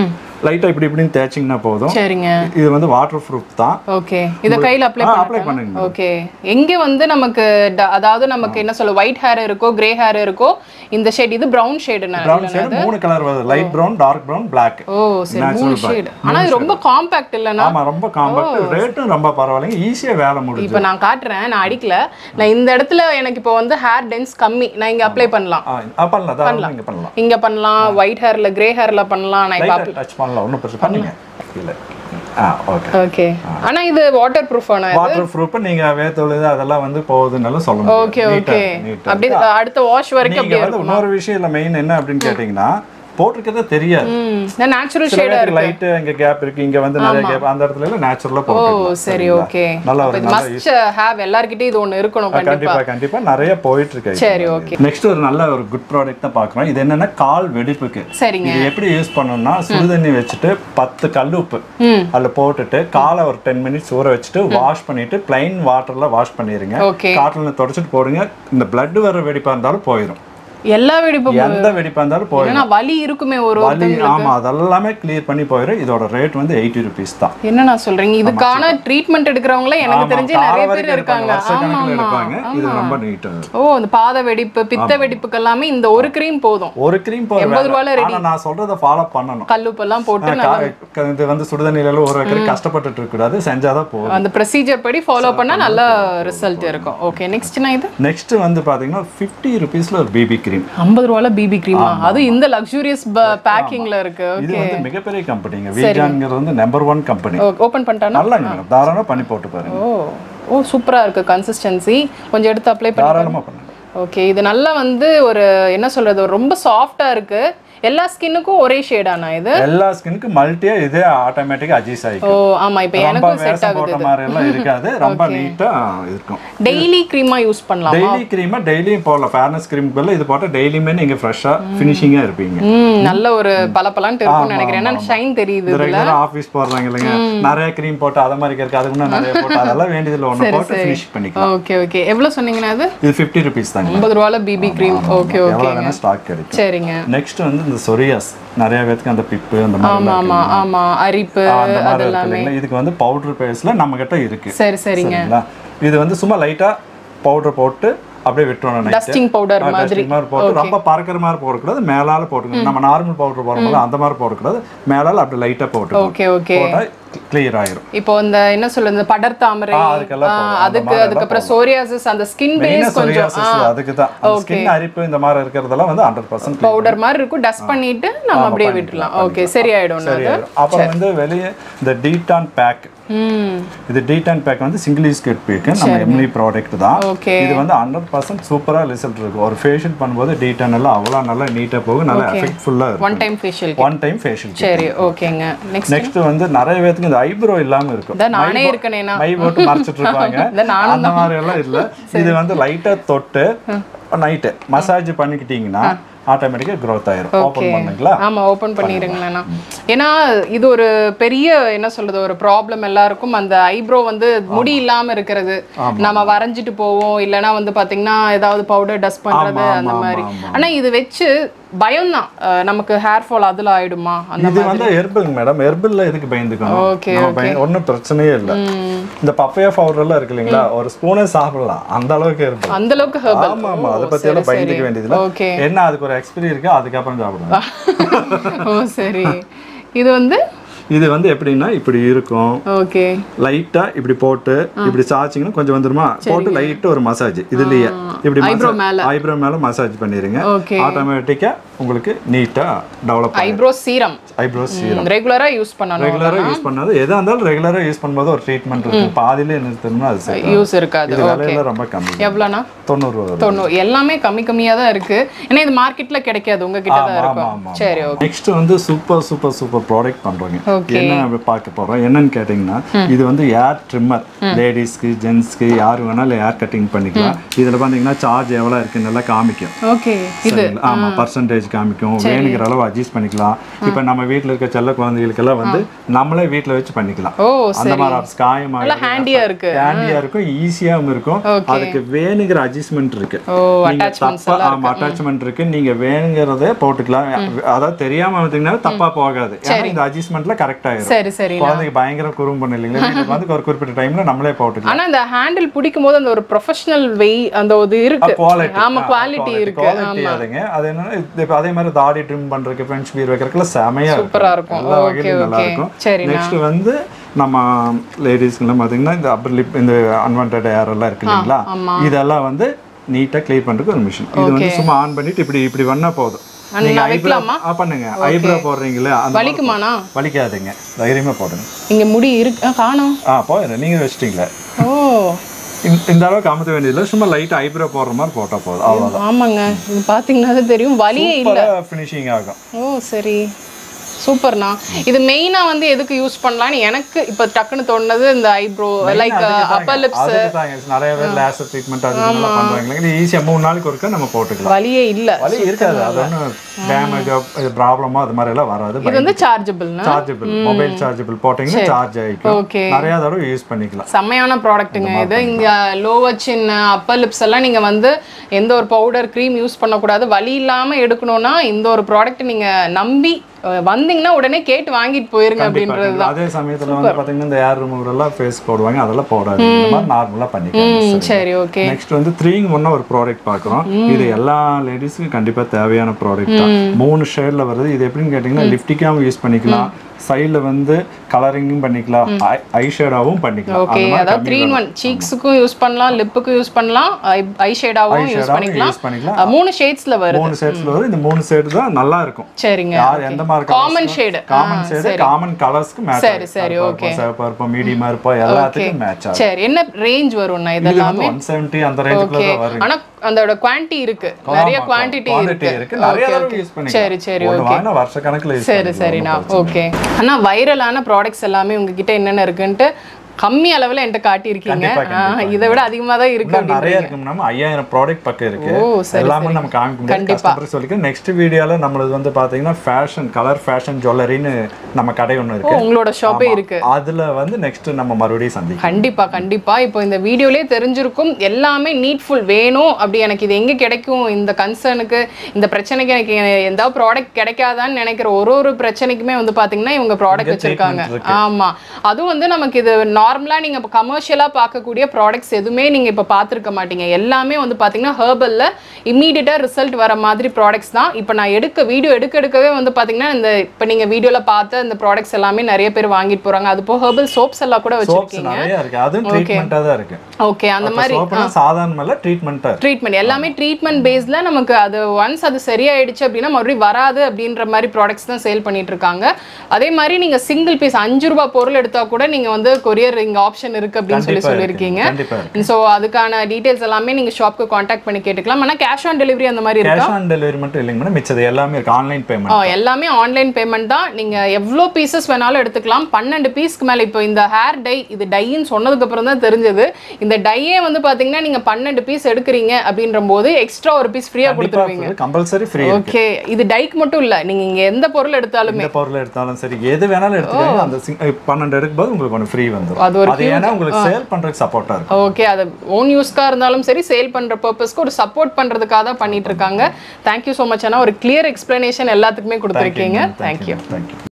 லைட்டா இப்படி இப்படின்னு தேய்ச்சிங்கன்னா போதும் சரிங்க இது வந்து வாட்டர் ப்ரூஃப் தான் ஓகே இத கையில அப்ளை ஆ, பண்ண apply பண்ணுங்க ஓகே எங்க வந்து நமக்கு ட- அதாவது நமக்கு என்ன சொல்ல ஒயிட் ஹேர் இருக்கோ கிரே ஹேர் இருக்கோ இந்த ஷேட் இது பிரவுன் ஷேடு ப்ரௌன் ஷேட் மூணு கலர் வருது light brown dark brown black ஓ சரி மூணு ஷேடு ஆனா இது ரொம்ப காம்பாக்ட் இல்லனா ஆமா ரொம்ப காம்பேக்ட் ரேட்டும் ரொம்ப பரவாயில்லைங்க ஈஸியா வேலை முடியும் இப்போ நான் காட்டுறேன் நான் அடிக்கல நான் இந்த இடத்துல எனக்கு இப்போ வந்து ஹேர் டென்ஸ் கம்மி நான் இங்க அப்ளை பண்ணலாம் பண்ணலாம் தாராளமா இங்க பண்ணலாம் இங்க பண்ணலாம் ஒயிட் ஹேர்ல கிரே ஹேர்ல பண்ணலாம் நான் இப்போ லைட்டா டச் பண்ணலாம் ஒன்றும் பிரச்சனை பண்ணுங்க இல்ல ஆ ஓகே ஓகே ஆனா இது வாட்டர் ப்ரூஃப் ஆனா வாட்டர் ப்ரூஃப் நீங்க வேத்தொழுது அதெல்லாம் வந்து போகுதுன்னாலும் சொல்ல முடியும் ஓகே ஓகே அப்படி அடுத்த வாஷ் வரைக்கும் நீங்க வந்து இன்னொரு விஷயம் இல்ல மெயின் என்ன அப்படின்னு கேட்டீங்கன்னா போட்டிருக்கிறதே தெரியாது ம் நேச்சுரல் சில ஷேடா பேருக்கு லைட் இங்க கேப் இருக்கு இங்க வந்து நிறைய கேப் அந்த இடத்துல எல்லாம் நேச்சுரலா ஓ போட்டுக்கலாம் சரி ஓகே நல்ல ஒரு நல்ல மஸ்ட் ஹேவ் எல்லார்கிட்டயும் இது ஒண்ணு இருக்கணும் கண்டிப்பா கண்டிப்பா கண்டிப்பா நிறைய போயிட்டு இருக்கு சரி ஓகே நெக்ஸ்ட் ஒரு நல்ல ஒரு குட் ப்ராடக்ட் தான் பார்க்குறோம் இது என்னன்னா கால் வெடிப்புக்கு சரிங்க இது எப்படி யூஸ் பண்ணணும்னா சுடுதண்ணி வச்சுட்டு பத்து கல் உப்பு ம் அதில் போட்டுட்டு காலை ஒரு டென் மினிட்ஸ் ஊற வச்சுட்டு வாஷ் பண்ணிட்டு பிளைன் வாட்டர்ல வாஷ் பண்ணிடுங்க ஓகே காட்டில் தொடச்சிட்டு போடுங்க இந்த blood வர வெடிப்பா இருந்தாலும் போயிடும் எல்லா வெடிப்பும் எந்த வெடிப்பா இருந்தாலும் போயிடும் ஏன்னா வலி இருக்குமே ஒரு வலி ஆமா அதெல்லாமே கிளியர் பண்ணி போயிடும் இதோட ரேட் வந்து எயிட்டி ருபீஸ் தான் என்ன நான் சொல்றீங்க இதுக்கான ட்ரீட்மெண்ட் எடுக்கிறவங்களே எனக்கு தெரிஞ்சு கால நிறைய பேர் வரைக்கும் இருக்காங்க எடுப்பாங்க, ஆமா வருஷக்கணக்குல ஆமா எடுப்பாங்க இது ரொம்ப நீட்டாக ஓ இந்த பாத வெடிப்பு பித்த வெடிப்புக்கு எல்லாமே இந்த ஒரு கிரீம் போதும் ஒரு க்ரீம் எண்பது ரூபாயில ஆனா நான் சொல்றதை ஃபாலோ பண்ணணும் கல்லுப்பெல்லாம் போட்டு கா- க- இது வந்து சுடுதண்ணில ஒரு வைக்கிற கஷ்டப்பட்டுட்டு இருக்க கூடாது செஞ்சாதான் போதும் அந்த ப்ரொசீஜர் படி ஃபாலோ பண்ணா நல்ல ரிசல்ட் இருக்கும் ஓகே நெக்ஸ்ட்னா இது நெக்ஸ்ட் வந்து பாத்தீங்கன்னா ஃபிஃப்டி ருபீஸ்ல ஒரு பிபி கிரீம் ஐம்பது ரூபால பிபி கிரீமா அது இந்த லக்ஸூரியஸ் பேக்கிங்ல இருக்கு இது வந்து மிகப்பெரிய கம்பெனிங்க வீஜான்ங்கிறது வந்து நம்பர் ஒன் கம்பெனி ஓபன் பண்ணிட்டானா நல்லாங்க மேடம் தாராளமா பண்ணி போட்டு பாருங்க ஓ ஓ சூப்பரா இருக்கு கன்சிஸ்டன்சி கொஞ்சம் எடுத்து அப்ளை பண்ணி தாராளமா பண்ணுங்க ஓகே இது நல்லா வந்து ஒரு என்ன சொல்றது ஒரு ரொம்ப சாஃப்டா இருக்கு எல்லா ஸ்கின்னுக்கும் ஒரே ஷேடானா இது எல்லா ஸ்கின்னுக்கு மல்டியா இதே ஆட்டோமேட்டிக்கா அட்ஜஸ்ட் ஓ ஆயிக்கும் ஆமா இப்போ ரொம்ப எனக்கும் செட் வேஷம் ஆகுது போட்ட மாதிரி எல்லாம் இருக்காது ரொம்ப நீட்டா இருக்கும் டெய்லி க்ரீமா யூஸ் பண்ணலாம் டெய்லி கிரீமா டெய்லியும் போடலாம் ஃபேர்னஸ் கிரீம் பதில் இது போட்டால் டெய்லியுமே நீங்க ஃப்ரெஷ்ஷா ஃபினிஷிங்கா இருப்பீங்க ம் நல்ல ஒரு பளபளன்ட்டு இருக்கும்னு நினைக்கிறேன் ஏன்னா ஷைன் தெரியுது இந்த ரெகுலரா ஆஃபீஸ் போடுறாங்க இல்லைங்க நிறைய க்ரீம் போட்டு அதை மாதிரி இருக்கு அதுக்கு முன்னாடி நிறைய போட்டு அதெல்லாம் வேண்டியதில்லை ஒன்று போட்டு ஃபினிஷ் பண்ணிக்கலாம் ஓகே ஓகே எவ்வளவு சொன்னீங்கன்னா அது இது ஃபிஃப்டி ருபீஸ் தாங்க ஐம்பது ரூபால பிபி க்ரீம் ஓகே ஓகே எவ்வளோ வேணா ஸ்டாக் கிடைக்கும் சரிங்க நெக்ஸ்ட் வந்து இந்த சொரியாஸ் நிறைய பேத்துக்கு அந்த பிப்பு அந்த மாதிரி ஆமா ஆமா ஆமா அரிப்பு அந்த மாதிரி இருக்கு இல்லைங்களா இதுக்கு வந்து பவுடர் பேஸ்ல நம்ம கிட்ட இருக்கு சரி சரிங்க சரிங்களா இது வந்து சும்மா லைட்டா பவுடர் போட்டு அப்படியே விட்டுறணும் நைட்டு டஸ்டிங் பவுடர் மாதிரி மாதிரி போட்டு ரொம்ப பறக்கிற மாதிரி போடக்கூடாது மேலால போட்டுக்கணும் நம்ம நார்மல் பவுடர் போடும்போது அந்த மாதிரி போடக்கூடாது மேலால அப்படி லைட்டா போட்டு ஓகே ஓகே போட்டா கிளியர் ஆயிரும் இப்போ இந்த என்ன சொல்றது இந்த படர்தாமரை அதுக்கெல்லாம் ஆ, போடும். அந்த அதுக்கு மாதிரி அதுக்கப்புறம் சோரியாசிஸ் அந்த ஸ்கின் மெயினா பேஸ் கொஞ்சம் சொரியாசிஸ் அதுக்கு தான் ஸ்கின் அரிப்பு இந்த மாதிரி இருக்கிறதெல்லாம் வந்து ஹண்ட்ரட் பர்சன்ட் பவுடர் மாதிரி இருக்கும் டஸ்ட் பண்ணிட்டு நம்ம அப்படியே விட்டுலாம் ஓகே சரியாயிடும் அது அப்புறம் வந்து வெளியே இந்த டீடான் பேக் ம் இது டீடான் பேக் வந்து சிங்கிள் யூஸ் கிட் பேக் நம்ம எம்லி ப்ராடக்ட் தான் ஓகே இது வந்து ஹண்ட்ரட் பர்சன்ட் சூப்பராக ரிசல்ட் இருக்கும் ஒரு ஃபேஷியல் பண்ணும்போது டீடான் எல்லாம் அவ்வளோ நல்லா நீட்டாக போகும் நல்லா எஃபெக்ட்ஃபுல்லாக இருக்கும் one time facial one time facial சரி ஓகேங்க நெக்ஸ்ட் நெக்ஸ்ட் வந்து நிறைய பேத்துக்கு இந்த ஐப்ரோ இல்லாம இருக்கும் இதான் நானே இருக்கனேனா மை போட்டு மறைச்சிட்டு இருப்பாங்க இதான் நானும் அந்த மாதிரி எல்லாம் இல்ல இது வந்து லைட்டா தொட்டு நைட்டு மசாஜ் பண்ணிக்கிட்டீங்கன்னா ஆட்டோமேட்டிக்கா growth ஆயிரும் ஓப்பன் பண்ணுங்களா ஆமா ஓபன் பண்ணிருங்களேண்ணா ஏன்னா இது ஒரு பெரிய என்ன சொல்றது ஒரு ப்ராப்ளம் எல்லாருக்கும் அந்த ஐப்ரோ வந்து முடி இல்லாம இருக்கிறது நம்ம வரைஞ்சிட்டு போவோம் இல்லனா வந்து பாத்தீங்கன்னா ஏதாவது பவுடர் டஸ்ட் பண்றது அந்த மாதிரி ஆனா இது வச்சு பயம்தான் அஹ் நமக்கு ஹேர் ஃபால் அதுல ஆயிடுமா அந்த இது வந்து ஹெர்பல் மேடம் ஹெர்பல்ல எதுக்கு பயந்துக்கணும் Okay, நம்ம பய- ஒண்ணும் பிரச்சனையே இல்ல இந்த பப்பையா பவுடர் எல்லாம் இருக்கு இல்லைங்களா ஒரு ஸ்பூனே சாப்பிடலாம் அந்த அளவுக்கு ஹெர்பல் அந்த அளவுக்கு ஹெர்பல் ஆமா ஆமா அதை பத்தி எல்லாம் பயந்துக்க வேண்டியதில்ல ஓகே என்ன அதுக்கு ஒரு எக்ஸ்பீரி இருக்கு அதுக்கப்புறம் சாப்பிடுங்க ஓ சரி இது வந்து இது வந்து எப்படின்னா இப்படி இருக்கும் ஓகே லைட்டா இப்படி போட்டு இப்படி சாய்ச்சிங்கன்னா கொஞ்சம் வந்துருமா போட்டு லைட்டா ஒரு மசாஜ் இதுலயே இப்படி Eyebrow மேல. ஐப்ரோ மேல மசாஜ் பண்ணிருங்க ஓகே ஆட்டோமேட்டிக்கா உங்களுக்கு நீட்டா டெவலப் ஆகும் ஐப்ரோ சீரம் ஐப்ரோஸ் ரெகுலரா யூஸ் பண்ணணும் ரெகுலரா யூஸ் பண்ணாது எதா இருந்தாலும் ரெகுலரா யூஸ் பண்ணும்போது ஒரு ட்ரீட்மெண்ட் இருக்கு பாதியிலே நிறுத்தணும்னா அது சரி யூஸ் இருக்காது இது விலையில ரொம்ப கம்மி எவ்வளோண்ணா தொண்ணூறு ரூபா வரும் தொண்ணூறு எல்லாமே கம்மி கம்மியா தான் இருக்கு ஏன்னா இது மார்க்கெட்ல கிடைக்காது உங்ககிட்ட தான் ஆமா இருக்கும் ஆமா சரி ஓகே நெக்ஸ்ட் வந்து சூப்பர் சூப்பர் சூப்பர் ப்ராடக்ட் பண்றோங்க Okay. என்ன அப்படி பார்க்க போறோம் என்னன்னு கேட்டிங்கன்னா இது வந்து ஏர் ட்ரிம்மர் லேடிஸ்க்கு ஜென்ஸ்க்கு யார் வேணாலும் ஏர் கட்டிங் பண்ணிக்கலாம் இதுல பாத்தீங்கன்னா சார்ஜ் எவ்வளவு இருக்குன்னு எல்லாம் காமிக்கும் ஓகே இது சரிங்களா? ஆமா பர்சன்டேஜ் காமிக்கும் வேணுங்கிற அளவு அட்ஜஸ்ட் பண்ணிக்கலாம் இப்போ நம்ம வீட்ல இருக்க செல்ல குழந்தைகளுக்கெல்லாம் வந்து நம்மளே வீட்ல வச்சு பண்ணிக்கலாம் ஓ அந்த மாதிரி ஆப்ஸ் காயமாக நல்லா ஹேண்டியா இருக்கு ஹேண்டியா இருக்கும் ஈஸியாவும் இருக்கும் அதுக்கு வேணுங்கிற அட்ஜஸ்ட்மெண்ட் இருக்கு ஓ நீங்க அட்டாச்மெண்ட்ஸ் தப்பா ஆமா அட்டாச்மெண்ட் இருக்கு நீங்க வேணுங்கிறத போட்டுக்கலாம் அதாவது தெரியாம வந்தீங்கன்னா தப்பா போகாது ஏன்னா இந்த அட்ஜஸ்ட்மெண்ட்ல கரெக்ட் ஆயிரும் சரி சரி குழந்தைக்கு பயங்கர குறும்பு பண்ண இல்லைங்களா வீட்டுக்கு வந்து ஒரு குறிப்பிட்ட டைம்ல நம்மளே போட்டுக்கலாம் ஆனா இந்த ஹேண்டில் பிடிக்கும் போது அந்த ஒரு ப்ரொஃபஷனல் வெய் அந்த ஒரு இருக்கு குவாலிட்டி ஆமா குவாலிட்டி இருக்கு குவாலிட்டி அதுங்க அது என்னன்னா இது இப்ப அதே மாதிரி தாடி ட்ரிம் பண்றதுக்கு ஃப்ரெஞ்ச் பீர் வைக்கிறதுக்குலாம் செமையா சூப்பரா இருக்கும் எல்லா ஓகே வகையிலும் நல்லா ஓகே இருக்கும் சரிண்ணா நெக்ஸ்ட் வந்து நம்ம லேடிஸ்க்குலாம் பார்த்தீங்கன்னா இந்த அப்பர் லிப் இந்த அன்வான்ட் ஏர் எல்லாம் இருக்கு இல்லைங்களா இதெல்லாம் வந்து நீட்டா க்ளீன் பண்றதுக்கு ஒரு மிஷின் இது வந்து சும்மா ஆன் பண்ணிட்டு இப்படி இப்படி பண்ணா போதும் நீங்க ஐப்ரோ பண்ணுங்க ஐப்ரோ போடுறீங்களா அந்த வலிக்குமாண்ணா வலிக்காதுங்க தைரியமா போடுங்க இங்க முடி இருக்கு ஆ, காணோம் ஆ போயிடுறேன் நீங்க வச்சிட்டீங்களா ஓ இந்த- இந்த அளவுக்கு அமுத்த வேண்டியதில்லை சும்மா லைட் ஐப்ரோ போடுற மாதிரி போட்டா போதும் அவ்வளவுதான் ஆமாங்க இது பாத்தீங்கன்னா தான் தெரியும் வலியே இல்ல ஃபினிஷிங் ஆகும் ஓ சரி சூப்பர்ண்ணா இது மெயினா வந்து எதுக்கு யூஸ் பண்ணலாம்னு எனக்கு இப்ப டக்குன்னு தோணுனது இந்த ஐப்ரோ லைக் அப்பர் லிப்ஸ் அதுக்கு தாங்க நிறைய பேர் லேசர் ட்ரீட்மெண்ட் அது இதெல்லாம் பண்றாங்க இது ஈஸியா மூணு நாளைக்கு ஒருக்கா நம்ம போட்டுக்கலாம் வலியே இல்ல வலி இருக்காது அது ஒன்றும் டேமேஜோ ப்ராப்ளமோ அது மாதிரி எல்லாம் வராது இது வந்து சார்ஜபிள்னா சார்ஜபிள் மொபைல் சார்ஜபிள் போட்டீங்கன்னா சார்ஜ் ஆகிக்கும் ஓகே நிறைய தடவை யூஸ் பண்ணிக்கலாம் செம்மையான ப்ராடக்ட்டுங்க இது இங்க லோவர் சின் அப்பர் லிப்ஸ் எல்லாம் நீங்க வந்து எந்த ஒரு பவுடர் க்ரீம் யூஸ் பண்ணக்கூடாது வலி இல்லாம எடுக்கணும்னா இந்த ஒரு ப்ராடக்ட் நீங்க நம்பி அஹ், வந்தீங்கன்னா உடனே கேட்டு வாங்கிட்டு போயிருங்க அப்படின்றது தான் அதே சமயத்துல வந்து பாத்தீங்கன்னா இந்த ஏர் ரிமூவர் எல்லாம் ஃபேஸ் போடுவாங்க அதெல்லாம் போடாது இந்த மாதிரி நார்மலா பண்ணிக்கலாம் ம், சரி ஓகே நெக்ஸ்ட் வந்து த்ரீ ஒன்னா ஒரு ப்ராடக்ட் பார்க்குறோம் இது எல்லா லேடிஸ்க்கும் கண்டிப்பா தேவையான ப்ராடக்ட் தான் மூணு ஷேட்ல வருது இது எப்படின்னு கேட்டிங்கன்னா லிப்டிக்காவும் யூஸ் பண்ணிக்கலாம் சைடில் வந்து கலரிங்கும் பண்ணிக்கலாம் ஐ ஷேடாவும் பண்ணிக்கலாம் ஓகே அந்த மாதிரி அதாவது த்ரீ இன் ஒன் சீக்ஸுக்கும் யூஸ் பண்ணலாம் லிப்புக்கும் யூஸ் பண்ணலாம் ஐ ஷேடாவும் யூஸ் ஷேடாவும் பண்ணிக்கலாம் யூஸ் பண்ணிக்கலாம் அஹ், மூணு ஷேட்ஸ்ல வருது மூணு ஷேட்ஸ்ல வரும் இந்த மூணு ஷேட் தான் நல்லா இருக்கும் சரிங்க யார் எந்த மாதிரி common shade common shade common கலர்ஸ்க்கு மேட்ச் சரி, சரி, okay. சிவப்பா இருப்போம் மீடியமா இருப்போம் எல்லாத்துக்கும் மேட்ச் ஆகும் சரி என்ன ரேஞ்ச் வரும்ண்ணா இது இதெல்லாம் வந்து ஒன் செவன்ட்டி அந்த ரேஞ்சுக்குள்ள ஓகே தான் வரும் ஆனா அதோட குவான்டிட்டி இருக்கு நிறைய குவான்டிட்டி குவான்டிட்டி இருக்கு இருக்கு நிறைய தடவை யூஸ் பண்ணிக்கலாம் சரி சரி ஒன்று வாங்கினா வருஷ கணக்குல யூஸ் சரி சரிண்ணா ஓகே அண்ணா வைரலான ப்ராடக்ட்ஸ் எல்லாமே உங்ககிட்ட என்னென்ன இருக்குன்ட்டு கம்மி அளவுல என்கிட்ட காட்டியிருக்கீங்க கண்டிப்பா, ஆ, இதை விட அதிகமா தான் இருக்கு இன்னும் நிறைய இருக்கு நம்ம ஐயாயிரம் ப்ராடக்ட் பக்கம் இருக்கு ஓ, சரி, எல்லாமே நம்ம காமிக்க முடியாது கஸ்டமர் சொல்லிக்கிறேன் நெக்ஸ்ட் வீடியோல நம்மளது வந்து பாத்தீங்கன்னா ஃபேஷன் கலர் ஃபேஷன் ஜுவல்லரின்னு நம்ம கடை ஒன்று ஓ, இருக்கு உங்களோட ஷாப்பே இருக்கு அதுல வந்து நெக்ஸ்ட் நம்ம மறுபடியும் சந்திக்கலாம் கண்டிப்பா கண்டிப்பா இப்போ இந்த வீடியோலயே தெரிஞ்சிருக்கும் எல்லாமே நீட்ஃபுல் வேணும் அப்படி எனக்கு இது எங்க கிடைக்கும் இந்த கன்சர்னுக்கு இந்த பிரச்சனைக்கு எனக்கு எந்த ப்ராடக்ட் கிடைக்காதான்னு நினைக்கிற ஒரு ஒரு பிரச்சனைக்குமே வந்து பாத்தீங்கன்னா இவங்க ப்ராடக்ட் வச்சிருக்காங்க treatment ஆமா அதுவும் வந்து நமக்கு இது நார்மலா நீங்க இப்போ கமர்ஷியலா பார்க்கக்கூடிய ப்ராடக்ட்ஸ் எதுவுமே நீங்க இப்போ பார்த்துருக்க மாட்டீங்க எல்லாமே வந்து பாத்தீங்கன்னா ஹெர்பல்ல இம்மீடியட்டா ரிசல்ட் வர மாதிரி ப்ராடக்ட்ஸ் தான் இப்போ நான் எடுக்க வீடியோ எடுக்க எடுக்கவே வந்து பாத்தீங்கன்னா இந்த இப்போ நீங்க வீடியோல பார்த்த இந்த ப்ராடக்ட்ஸ் எல்லாமே நிறைய பேர் வாங்கிட்டு போறாங்க அது போக ஹெர்பல் சோப்ஸ் எல்லாம் கூட சோப்ஸ் வச்சிருக்கீங்க நிறைய இருக்கு அதுவும் ட்ரீட்மெண்ட்டா தான் இருக்கு ஓகே அந்த மாதிரி சோப்னா சாதாரண இல்ல ட்ரீட்மெண்ட்டா இருக்கு ட்ரீட்மெண்ட் எல்லாமே ட்ரீட்மெண்ட் பேஸ்ல நமக்கு அது ஒன்ஸ் அது சரியாயிடுச்சு அப்படின்னா மறுபடியும் வராது அப்படின்ற மாதிரி ப்ராடக்ட்ஸ் தான் சேல் பண்ணிட்டு இருக்காங்க அதே மாதிரி நீங்க சிங்கிள் பீஸ் அஞ்சு ரூபாய் பொருள் எடுத்தா கூட நீங்க வந்து கொரியர் இங்க ஆப்ஷன் இருக்கு அப்படின்னு சொல்லி கண்டிப்பா இருக்கு. சொல்லியிருக்கீங்க கண்டிப்பா இருக்கு ஸோ அதுக்கான டீடைல்ஸ் எல்லாமே நீங்க ஷாப்க்கு காண்டாக்ட் பண்ணி கேட்டுக்கலாம் ஆனா கேஷ் ஆன் டெலிவரி அந்த மாதிரி இருக்கா கேஷ் ஆன் டெலிவரி மட்டும் இல்லைங்க மேடம் மிச்சது எல்லாமே இருக்கு ஆன்லைன் ஆ, பேமெண்ட் எல்லாமே ஆன்லைன் பேமெண்ட் தான் நீங்க எவ்வளோ பீசஸ் வேணாலும் எடுத்துக்கலாம் பன்னெண்டு பீஸ்க்கு மேல இப்போ இந்த ஹேர் டை இது டைன்னு சொன்னதுக்கு அப்புறம் தான் தெரிஞ்சது இந்த டையே வந்து பாத்தீங்கன்னா நீங்க பன்னெண்டு பீஸ் எடுக்கிறீங்க அப்படின்ற போது எக்ஸ்ட்ரா ஒரு பீஸ் ஃப்ரீயா கொடுத்துருவீங்க கம்பல்சரி ஃப்ரீ ஓகே இது டைக் மட்டும் இல்ல நீங்க இங்க எந்த பொருள் எடுத்தாலுமே எந்த பொருள் எடுத்தாலும் சரி எது வேணாலும் எடுத்துக்கோங்க அந்த sing- அஹ் பன்னெண்டு எடுக்கும்போது உங்களுக்கு ஒன்று ஃப்ரீ வந்துடும் அது ஒரு அது ஏன்னா உங்களுக்கு சேல் பண்றதுக்கு சப்போர்ட்டா இருக்கும் ஓகே அது ஓன் யூஸ்க்காக இருந்தாலும் சரி சேல் பண்ற பர்பஸ்க்கு ஒரு சப்போர்ட் பண்றதுக்காக தான் பண்ணிட்டு இருக்காங்க தேங்க்யூ ஸோ மச் அண்ணா ஒரு கிளியர் எக்ஸ்பிளனேஷன் எல்லாத்துக்குமே கொடுத்துருக்கீங்க தேங்க்யூ தேங்க்யூ